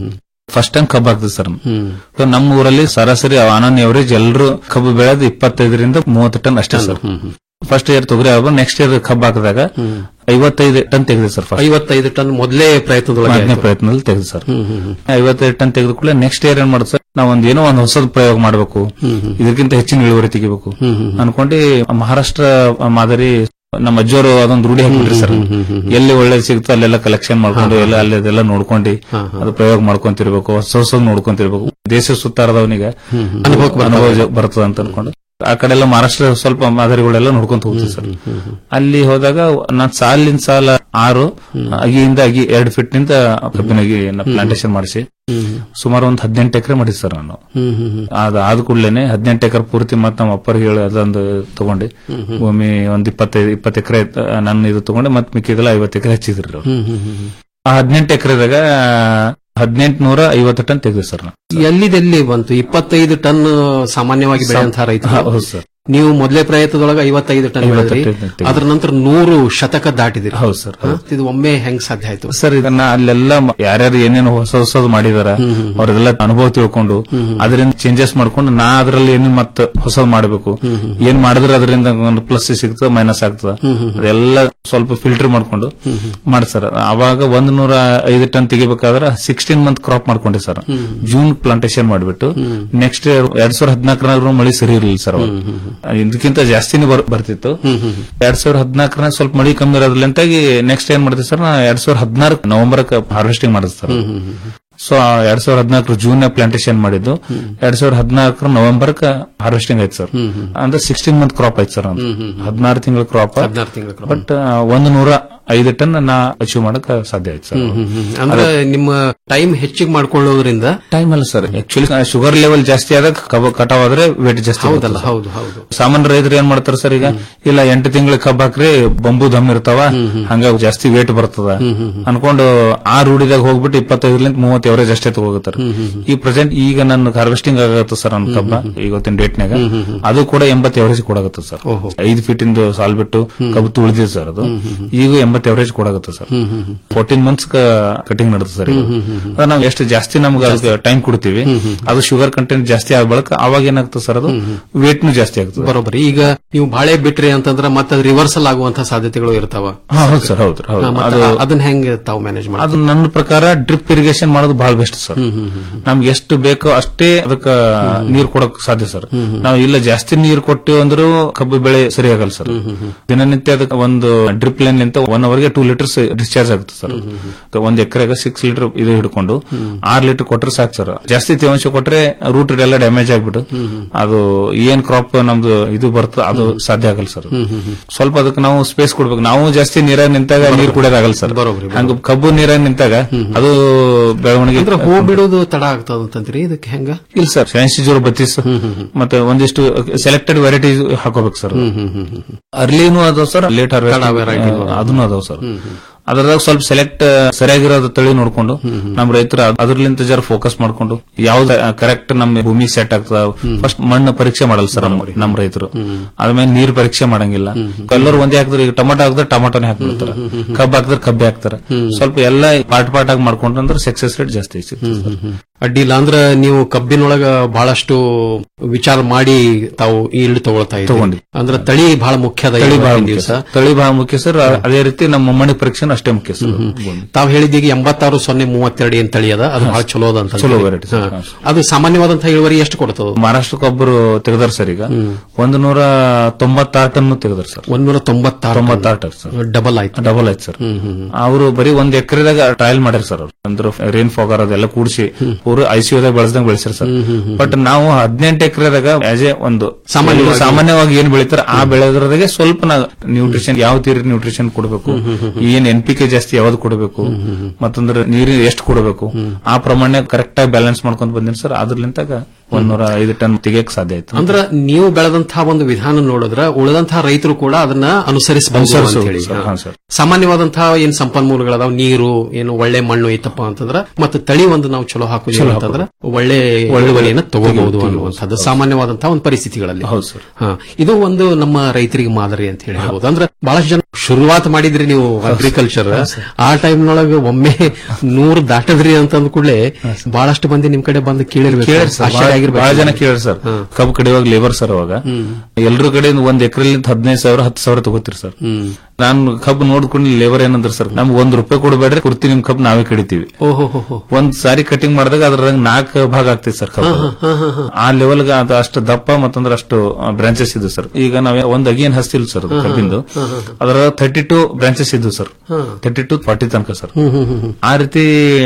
ಫಸ್ಟ್ ಟೈಮ್ ಕಬ್ಬು ಆಗ್ತದೆ ಸರ್ So, ನಮ್ಮ ಊರಲ್ಲಿ ಸರಾಸರಿ ಆನ್ ಎವರೇಜ್ ಎಲ್ಲರೂ ಕಬ್ಬು ಬೆಳೆದು ಇಪ್ಪತ್ತೈದರಿಂದ ಮೂವತ್ತು ಟನ್ ಅಷ್ಟೇ ಸರ್ ಫಸ್ಟ್ ಇಯರ್ ತೊಗರಿ ಆಗ್ಬೋದು ನೆಕ್ಸ್ಟ್ ಇಯರ್ ಕಬ್ಬು ಹಾಕಿದಾಗ ಐವತ್ತೈದು ಟನ್ ತೆಗೆದೆ ಸರ್ ಫಸ್ಟ್ ಐವತ್ತೈದು ಟನ್ ಮೊದಲೇ ಪ್ರಯತ್ನದೊಳಗೆ ಮೊದಲನೇ ಆಯ್ತು. ಪ್ರಯತ್ನದಲ್ಲಿ ತೆಗೆದು ಸರ್ ಐವತ್ತೈದು ಟನ್ ತೆಗೆದ ಕೂಡಲೇ ನೆಕ್ಸ್ಟ್ ಇಯರ್ ಏನ್ ಮಾಡುದು ಸರ್ ನಾವ್ ಒಂದ್ ಏನೋ ಒಂದ್ ಹೊಸದ್ ಪ್ರಯೋಗ ಮಾಡಬೇಕು ಇದಕ್ಕಿಂತ ಹೆಚ್ಚಿನ ಇಳುವರಿ ತೆಗಿಬೇಕು ಅನ್ಕೊಂಡು ಮಹಾರಾಷ್ಟ್ರ ಮಾದರಿ ನಮ್ಮ ಅಜ್ಜೋರು ಅದೊಂದು ರೂಢಿ ಹಾಕ್ಬಿಟ್ರಿ ಸರ್ ಎಲ್ಲಿ ಒಳ್ಳೇದು ಸಿಗುತ್ತೋ ಅಲ್ಲೆಲ್ಲ ಕಲೆಕ್ಷನ್ ಮಾಡ್ಕೊಂಡು ಎಲ್ಲ ಅಲ್ಲೆಲ್ಲ ನೋಡ್ಕೊಂಡು ಅದು ಪ್ರಯೋಗ ಮಾಡ್ಕೊಂತಿರ್ಬೇಕು ಹೊಸ ಹೊಸ ನೋಡ್ಕೊಂತಿರ್ಬೇಕು ದೇಶ ಸುತ್ತಾರದವನಿಗೆ ಅನುಭವಕ್ಕೆ ಬರ್ತದೆ. ಅನುಭವ ಬರ್ತದ ಅಂತ ಅನ್ಕೊಂಡು ಆ ಕಡೆ ಎಲ್ಲ ಮಹಾರಾಷ್ಟ್ರ ಸ್ವಲ್ಪ ಮಾದರಿಗಳೆಲ್ಲ ನೋಡ್ಕೊಂತ ಹೋಗ್ತೀವಿ ಸರ್ ಅಲ್ಲಿ ಹೋದಾಗ ನಾನ್ ಸಾಲಿನ ಸಾಲ ಆರು ಅಗಿಯಿಂದ ಅಗಿ ಎರಡು ಫಿಟ್ ನಿಂದ ಕಬ್ಬಿನಗಿ ಪ್ಲಾಂಟೇಶನ್ ಮಾಡಿಸಿ ಸುಮಾರು ಒಂದು ಹದಿನೆಂಟು ಎಕರೆ ಮಾಡಿದ್ ಸರ್ ನಾನು ಅದ ಆದ ಕೂಡಲೇನೆ ಹದಿನೆಂಟು ಎಕರೆ ಪೂರ್ತಿ ಮತ್ತೆ ನಮ್ಮ ಅಪ್ಪರಿಗೆ ಹೇಳಿ ಅದೊಂದು ತಗೊಂಡು ಭೂಮಿ ಒಂದ್ ಇಪ್ಪತ್ತೈದು ಇಪ್ಪತ್ತು ಎಕರೆ ನನ್ನ ಇದು ತಗೊಂಡು ಮತ್ತೆ ಮಿಕ್ಕಿದೆಲ್ಲ ಐವತ್ತು ಎಕರೆ ಹಚ್ಚಿದ್ರಿ ಅವ್ರು. ಆ ಹದಿನೆಂಟು ಎಕರೆದಾಗ ಹದಿನೆಂಟು ನೂರ ಐವತ್ತು ಟನ್ ತೆಗೆದು ಸರ್ ನಾನು ಎಲ್ಲಿದೆಲ್ಲಿ ಬಂತು ಇಪ್ಪತ್ತೈದು ಟನ್ ಸಾಮಾನ್ಯವಾಗಿ ಬೆಳೆಯುವಂತಹ ರೈತರು ಹೌದು ಸರ್ ನೀವು ಮೊದಲೇ ಪ್ರಯತ್ನದೊಳಗೆ ಐವತ್ತೈದು ಟನ್ ಬೆಳೆದ್ರಿ ಐವತ್ತೈದು ಟನ್ ತೆಗೆದ್ರಿ. ಅದ್ರ ನಂತರ ನೂರು ಶತಕ ದಾಟಿದಿರಿ ಹೌದು ಸರ್ ಹ? ಇದು ಒಮ್ಮೆ ಹೆಂಗ್ ಸಾಧ್ಯ ಆಯ್ತು ಸರ್ ಇದನ್ನ ಅಲ್ಲೆಲ್ಲ ಮ- ಯಾರ್ಯಾರು ಏನೇನು ಹೊಸ ಹೊಸದು ಮಾಡಿದಾರ ಅವ್ರದೆಲ್ಲ ಅನುಭವ ತಿಳ್ಕೊಂಡು ಅದರಿಂದ ಚೇಂಜಸ್ ಮಾಡ್ಕೊಂಡು ನಾ ಅದ್ರಲ್ಲಿ ಏನೇನ್ ಮತ್ತೆ ಹೊಸದ್ ಮಾಡಬೇಕು ಏನ್ ಮಾಡಿದ್ರೆ ಅದರಿಂದ ಒಂದು ಪ್ಲಸ್ ಸಿಗ್ತದ ಮೈನಸ್ ಆಗ್ತದ ಅದೆಲ್ಲ ಸ್ವಲ್ಪ ಫಿಲ್ಟರ್ ಮಾಡ್ಕೊಂಡು ಮಾಡಿ ಸರ್ ಅವಾಗ ಒಂದ್ ನೂರ ಐದು ಟನ್ ತೆಗಿಬೇಕಾದ್ರೆ ಸಿಕ್ಸ್ಟೀನ್ ಮಂತ್ ಕ್ರಾಪ್ ಮಾಡ್ಕೊಂಡೆ ಸರ್ ಜೂನ್ ಪ್ಲಾಂಟೇಶನ್ ಮಾಡ್ಬಿಟ್ಟು ನೆಕ್ಸ್ಟ್ ಎರಡ್ ಸಾವಿರದ ಹದಿನಾಲ್ಕರಾಗ ಮಳಿ ಸರಿ ಇರಲಿಲ್ಲ ಸರ್ ಅವಾಗ ಇದಕ್ಕಿಂತ ಜಾಸ್ತಿನೇ ಬರ್- ಬರ್ತಿತ್ತು ಎರಡ್ ಸಾವಿರದ ಹದಿನಾಲ್ಕರಾಗ ಸ್ವಲ್ಪ ಮಳಿ ಕಮ್ಮಿ ಇರೋದ್ರಿಂದಾಗಿ ನೆಕ್ಸ್ಟ್ ಏನ್ ಮಾಡ್ತೀವಿ ಸರ್ ನಾ ಎರಡ್ ಸಾವಿರದ ಹದಿನಾರು ನವೆಂಬರ್ ಹಾರ್ವೆಸ್ಟಿಂಗ್ ಮಾಡಿದ್ ಸರ್ ಸೊ ಎರಡ್ ಸಾವಿರದ ಹದಿನಾಲ್ಕರ ಜೂನ್ ಪ್ಲಾಂಟೇಶನ್ ಮಾಡಿದ್ದು ಎರಡ್ ಸಾವಿರದ ಹದಿನಾಲ್ಕರ ನವೆಂಬರ್ ಹಾರ್ವೆಸ್ಟಿಂಗ್ ಆಯ್ತು ಸರ್ ಅಂದ್ರೆ ಸಿಕ್ಸ್ಟೀನ್ ಮಂತ್ ಕ್ರಾಪ್ ಆಯ್ತು ಸರ್ ಹದಿನಾರು ತಿಂಗಳ ಕ್ರಾಪ್ ಹದಿನಾರು ತಿಂಗಳ crop. ಬಟ್ ಒಂದು ನೂರ ಐದು ಟನ್ ನಾ ಅಚೀವ್ ಮಾಡಕ್ ಸಾಧ್ಯ ಆಯ್ತು ಸರ್ ಅಂದ್ರೆ ನಿಮ್ಮ ಟೈಮ್ ಹೆಚ್ಚಿಗೆ ಮಾಡ್ಕೊಳ್ಳೋದ್ರಿಂದ ಟೈಮ್ ಅಲ್ಲ ಸರ್ ಆಕ್ಚುಲಿ ಶುಗರ್ ಲೆವೆಲ್ ಜಾಸ್ತಿ ಆದಾಗ ಕಬ್ಬು ಕಟಾವ್ ಆದ್ರೆ ವೇಟ್ ಜಾಸ್ತಿ ಹೌದಲ್ಲ ಬರ್ತದೆ ಹೌದು ಹೌದು ಸಾಮಾನ್ಯ ರೈತರು ಏನ್ ಮಾಡ್ತಾರ ಸರ್ ಈಗ ಇಲ್ಲ ಎಂಟು ತಿಂಗಳ ಕಬ್ಬು ಹಾಕ್ರಿ ಬಂಬು ದಮ್ ಇರ್ತಾವ ಹಂಗಾಗಿ ಜಾಸ್ತಿ ವೇಟ್ ಬರ್ತದ ಅನ್ಕೊಂಡು ಆ ರೂಢಿದಾಗ ಹೋಗ್ಬಿಟ್ಟು ಇಪ್ಪತ್ತೈದರಿಂದ ಮೂವತ್ತು ಎವರೇಜ್ ಅಷ್ಟೇ ತಗೋತಾರ ಈ ಪ್ರೆಸೆಂಟ್ ಈಗ ನನ್ನ ಹಾರ್ವೆಸ್ಟಿಂಗ್ ಆಗತ್ತ ಸರ್ ನನ್ನ ಕಬ್ಬ ಇವತ್ತಿನ ಡೇಟ್ನಾಗ ಅದು ಕೂಡ ಎಂಬತ್ತು ಎವರೇಜ್ ಕೊಡಾಗತ್ತ ಸರ್ ಐದು ಫೀಟ್ ಇಂದು ಸಾಲ್ ಬಿಟ್ಟು ಕಬ್ಬು ತುಳಿದಿದೆ ಸರ್ ಅದು ಈಗ ಎಂಬತ್ತು ಎವರೇಜ್ ಕೊಡಾಗತ್ತ ಸರ್ ಫೋರ್ಟೀನ್ ಮಂತ್ಸ್ ಕಟಿಂಗ್ ನಡೆದ ಸರ್ ಇದು. ಅದ್ ನಾವು ಎಷ್ಟು ಜಾಸ್ತಿ ನಮ್ಗೆ ಅದಕ್ಕೆ ಟೈಮ್ ಕೊಡ್ತೀವಿ ಅದು ಶುಗರ್ ಕಂಟೆಂಟ್ ಜಾಸ್ತಿ ಆದ ಬಳಿಕ ಅವಾಗ ಏನಾಗ್ತದೆ ಸರ್ ಅದು ವೇಟ್ ಜಾಸ್ತಿ ಆಗ್ತದೆ ಬರೋಬ್ಬರಿ ಈಗ ನೀವು ಬಾಳೆ ಬಿಟ್ರಿ ಅಂತಂದ್ರೆ ಮತ್ತೆ ಅದು ರಿವರ್ಸಲ್ ಆಗುವಂತಹ ಸಾಧ್ಯತೆಗಳು ಇರ್ತಾವ ಹಾ, ಹೌದು ಸರ್ ಹೌದು ಹೌದು ಹಾ, ಮತ್ತೆ ಅದು ಅದನ್ನ ಹೆಂಗೆ ತಾವು ಮ್ಯಾನೇಜ್ ಮಾಡಿ ಅದು ನನ್ನ ಪ್ರಕಾರ ಡ್ರಿಪ್ ಇರಿಗೇಷನ್ ಮಾಡೋದು ಬಹಳ ಬೆಸ್ಟ್ ಸರ್ ನಮ್ಗೆ ಎಷ್ಟು ಬೇಕೋ ಅಷ್ಟೇ ಅದಕ್ಕ ನೀರ್ ಕೊಡಕ್ ಸಾಧ್ಯ ಸರ್ ನಾವು ಇಲ್ಲ ಜಾಸ್ತಿ ನೀರ್ ಕೊಟ್ಟಿವಿ ಅಂದ್ರೂ ಕಬ್ಬು ಬೆಳೆ ಸರಿ ಆಗಲ್ಲ ಸರ್ ದಿನನಿತ್ಯ ಅದಕ್ಕೆ ಒಂದು ಡ್ರಿಪ್ ಲೈನ್ ನಿಂತ ಒನ್ ಅವರ್ಗೆ ಟೂ ಲೀಟರ್ಸ್ ಡಿಸ್ಚಾರ್ಜ್ ಆಗುತ್ತೆ ಸರ್ ಒಂದ್ ಎಕರೆಗೆ ಸಿಕ್ಸ್ ಲೀಟರ್ ಇದು ಹಿಡ್ಕೊಂಡು ಆರ್ ಲೀಟರ್ ಕೊಟ್ರೆ ಸಾಕು ಸರ್ ಜಾಸ್ತಿ ತೇವಾಂಶ ಕೊಟ್ರೆ ರೂಟ್ ಎಲ್ಲ ಡ್ಯಾಮೇಜ್ ಆಗ್ಬಿಟ್ಟು ಅದು ಏನ್ ಕ್ರಾಪ್ ನಮ್ದು ಇದು ಬರ್ತದೆ ಅದು ಸಾಧ್ಯ ಆಗಲ್ಲ ಸರ್ ಸ್ವಲ್ಪ ಅದಕ್ಕೆ ನಾವು ಸ್ಪೇಸ್ ಕೊಡ್ಬೇಕು ನಾವು ಜಾಸ್ತಿ ನೀರಾಗ ನಿಂತಾಗ ನೀರ್ ಕುಡಿಯೋದಾಗಲ್ಲ ಸರ್ ಹಂಗ ಕಬ್ಬು ನೀರಾಗ ನಿಂತಾಗ ಅದು ಬೆಳವಣಿಗೆ ಅಂದ್ರೆ ಹೂ ಬಿಡೋದು ತಡ ಆಗ್ತದ ಅಂತಂದ್ರಿ ಇದಕ್ಕೆ ಹೆಂಗ ಇಲ್ಲ ಸರ್ ಫ್ಯಾನ್ಸಿ ಜೋರ್ ಬತ್ತೀಸ್ ಮತ್ತೆ ಒಂದಿಷ್ಟು ಸೆಲೆಕ್ಟೆಡ್ ವೆರೈಟಿ ಹಾಕೋಬೇಕು ಸರ್ ಅರ್ಲಿನೂ ಅದಾವ ಸರ್ ಲೇಟ್ ತಡ variety ಹಾರ್ವೆಸ್ಟ್ ಅದನ್ನು ಅದಾವ ಸರ್ ಅದ್ರದಾಗ ಸ್ವಲ್ಪ ಸೆಲೆಕ್ಟ್ ಸರಿಯಾಗಿರೋದು ತಳಿ ನೋಡ್ಕೊಂಡು ನಮ್ ರೈತರು ಅದ್ರಲಿಂತ ಜರ ಫೋಕಸ್ ಮಾಡ್ಕೊಂಡು ಯಾವ್ದು ಕರೆಕ್ಟ್ ನಮ್ಮ ಭೂಮಿ ಸೆಟ್ ಆಗ್ತದ ಫಸ್ಟ್ ಮಣ್ಣು ಪರೀಕ್ಷೆ ಮಾಡಲ್ಲ ಸರ್ ನಮ್ ರೈತರು ಆದ್ಮೇಲೆ ನೀರ್ ಪರೀಕ್ಷೆ ಮಾಡಂಗಿಲ್ಲ ಎಲ್ಲರೂ ಒಂದೇ ಹಾಕಿದ್ರೆ ಈಗ ಟೊಮಾಟೊ ಹಾಕಿದ್ರೆ ಟೊಮಾಟೋನೇ ಹಾಕ್ಬಿಡ್ತಾರ ಕಬ್ಬು ಹಾಕಿದ್ರೆ ಕಬ್ಬೆ ಹಾಕ್ತಾರ ಸ್ವಲ್ಪ ಎಲ್ಲ ಪಾರ್ಟ್ ಪಾರ್ಟ್ ಆಗಿ ಮಾಡ್ಕೊಂಡ್ರೆ ಸಕ್ಸಸ್ ರೇಟ್ ಜಾಸ್ತಿ ಸಿಗ್ತದೆ ಸರ್. ಅಡ್ಡಿಲ್ಲ ಅಂದ್ರ ನೀವು ಕಬ್ಬಿನೊಳಗ ಬಹಳಷ್ಟು ವಿಚಾರ ಮಾಡಿ ತಾವು ಈಲ್ಡ್ ತಗೊಳ್ತಾ ಇದ್ದೀರಿ ತಗೊಂಡ್ವಿ. ಅಂದ್ರ ತಳಿ ಬಹಳ ಮುಖ್ಯ ಅದ ತಳಿ ಬಹಳ ಇವತ್ತಿನ ಮುಖ್ಯ ದಿವಸ ಸರ್. ತಳಿ ಬಹಳ ಮುಖ್ಯ ಸರ್ ಅದೇ ರೀತಿ ನಮ್ಮ ಮಣ್ಣಿ ಪರೀಕ್ಷೆ ಅಷ್ಟೇ ಮುಖ್ಯ ಸರ್ ತಾವು ಹೇಳಿದೀಗ ಎಂಬತ್ತಾರು ಸೊನ್ನೆ ಮೂವತ್ತೆರಡು ಏನ್ ತಳಿ ಅದ ಅದು ಬಹಳ ಚಲೋ ಅದ ಅಂತ ಚಲೋ ಹೇಳಿ. variety sir. ಹಾ. ಅದು ಸಾಮಾನ್ಯವಾದಂತಹ ಇಳುವರಿ ಎಷ್ಟು ಕೊಡ್ತದ ಮಹಾರಾಷ್ಟ್ರಕ್ಕೆ ಒಬ್ಬರು ತೆಗೆದಾರ ಸರ್ ಈಗ ಒಂದು ನೂರ ತೊಂಬತ್ತಾರು ಟನ್ ತೆಗೆದಾರ ಸರ್ ಒಂದೂರ ತೊಂಬತ್ತಾರು ತೊಂಬತ್ತಾರು ಟನ್ ಸರ್ ಡಬಲ್ ಆಯ್ತು ಡಬಲ್ ಆಯ್ತು ಸರ್ ಅವರು ಬರೀ ಒಂದ್ ಎಕರೆದಾಗ ಟ್ರಯಲ್ ಮಾಡ್ಯಾರ ಸರ್ ಅವ್ರು ಅಂದ್ರೆ ರೇನ್ ಫಾಗರ್ ಅದೆಲ್ಲ ಕೂಡಿಸಿ ಪೂರ ಐಸಿಯುದಾಗ ಬೆಳೆಸ್ದಂಗ್ ಬೆಳೆಸ್ಯಾರ ಸರ್ ಬಟ್ ನಾವು ಹದಿನೆಂಟು ಎಕರೆದಾಗ ಆಸ್ ಎ ಒಂದು ಸಾಮಾನ್ಯವಾಗಿ- ಎಲ್ರು ಸಾಮಾನ್ಯವಾಗಿ ಏನ್ ಬೆಳಿತಾರ ಆ ಬೆಳೆದ್ರದಾಗೆ ಸ್ವಲ್ಪ ನಾವು ನ್ಯೂಟ್ರಿಷನ್ ಯಾವ ತೀರಿ ನ್ಯೂಟ್ರಿಷನ್ ಕೊಡಬೇಕು ಏನ್ ಎನ್ ಪಿ ಕೆ ಜಾಸ್ತಿ ಯಾವ್ದು ಕೊಡಬೇಕು ಮತ್ತಂದ್ರೆ ನೀರು ಎಷ್ಟು ಕೊಡಬೇಕು ಆ ಪ್ರಮಾಣ ಕರೆಕ್ಟ್ ಆಗಿ ಬ್ಯಾಲೆನ್ಸ್ ಮಾಡ್ಕೊಂಡ್ ಬಂದಿನಿ ಸರ್ ಅದ್ರಲಿಂತಾಗ ಒಂದೂರ ಐದು ಟನ್ ತೆಗಿಯಕ್ ಸಾಧ್ಯ ಆಯ್ತು ಅಂದ್ರ ನೀವು ಬೆಳೆದಂತಹ ಒಂದು ವಿಧಾನ ನೋಡಿದ್ರ ಉಳಿದಂತಹ ರೈತರು ಕೂಡ ಅದನ್ನ ಅನುಸರಿಸಬಹುದು ಅಂತ ಅನುಸರಿಸಬಹುದು ಹೇಳಿ ಸರ್, ಹಾ, ಸರ್. ಸಾಮಾನ್ಯವಾದಂತಹ ಏನ್ ಸಂಪನ್ಮೂಲಗಳದಾವ ನೀರು ಏನು ಒಳ್ಳೆ ಮಣ್ಣು ಐತಪ್ಪ ಅಂತಂದ್ರ ಮತ್ತೆ ತಳಿ ಒಂದು ನಾವು ಚಲೋ ಹಾಕುದಿಲ್ಲ ಚಲೋ ಅಂತಂದ್ರ ಒಳ್ಳೆ ಇಳುವರಿಯನ್ನ ತಗೋಬಹುದು ಅನ್ನುವಂಥದ್ದು ಸಾಮಾನ್ಯವಾದಂತಹ ಒಂದು ಪರಿಸ್ಥಿತಿಗಳಲ್ಲಿ ಹೌದು ಸರ್ ಹಾ ಇದು ಒಂದು ನಮ್ಮ ರೈತರಿಗೆ ಮಾದರಿ ಅಂತ ಹೇಳಿ ಹೇಳ್ಬೋದು ಅಂದ್ರೆ ಬಹಳಷ್ಟು ಜನ ಶುರುವಾತ್ ಮಾಡಿದ್ರಿ ನೀವು ಅಗ್ರಿಕಲ್ಚರ್ ಆ ಟೈಮ್ನೊಳಗೆ ಒಮ್ಮೆ ನೂರು ದಾಟದ್ರಿ ಅಂತ ಅಂದ ಕೂಡಲೇ ಬಹಳಷ್ಟು ಮಂದಿ ನಿಮ್ ಕಡೆ ಬಂದು ಕೇಳಿರ್ಬೇಕು ಕೇಳಿ ಸರ್ ಆಶ್ಚರ್ಯ ಆಗಿರ್ಬೇಕು. ಬಹಳ ಜನ ಕೇಳಿ ಸರ್ ಕಬ್ಬು ಕಡಿಯುವಾಗ ಲೇಬರ್ ಸರ್ ಅವಾಗ ಎಲ್ರ ಕಡೆ ಒಂದ್ ಎಕರೆಲಿಂದ ಹದಿನೈದು ಸಾವಿರ ಹತ್ತು ಸಾವಿರ ತಗೋತೀರಿ ಸರ್ ನಾನು ಕಬ್ಬು ನೋಡ್ಕೊಂಡು ಲೇಬರ್ ಏನಂದ್ರೆ ಸರ್ ನಮ್ಗೆ ಒಂದ್ ರೂಪಾಯಿ ಕೊಡಬೇಡ್ರಿ ಕುರ್ತಿ ನಿಮ್ ಕಬ್ಬು ನಾವೇ ಕಡಿತೀವಿ ಓಹೋ ಹೋ ಹೋ ಒಂದ್ ಸಾರಿ ಕಟಿಂಗ್ ಮಾಡಿದಾಗ ಅದ್ರಾಗ ನಾಲ್ಕು ಭಾಗ ಆಗ್ತೈತಿ ಸರ್ ಕಬ್ಬು ಆ ಲೆವೆಲ್ ಅದು ಅಷ್ಟು ದಪ್ಪ ಮತ್ತಂದ್ರೆ ಅಷ್ಟು ಬ್ರಾಂಚಸ್ ಇದ್ದು ಸರ್ ಈಗ ನಾವ್ ಒಂದ್ ಅಗಿಯನ್ ಹಸ್ತಿಲ್ ಸರ್ ಅದು ಕಬ್ಬಿಂದು ಅದರ ಥರ್ಟಿ ಟು ಬ್ರಾಂಚಸ್ ಇದ್ದು ಸರ್ ಥರ್ಟಿ ಟು ಫಾರ್ಟಿ ತನಕ ಸರ್ ಆ ರೀತಿ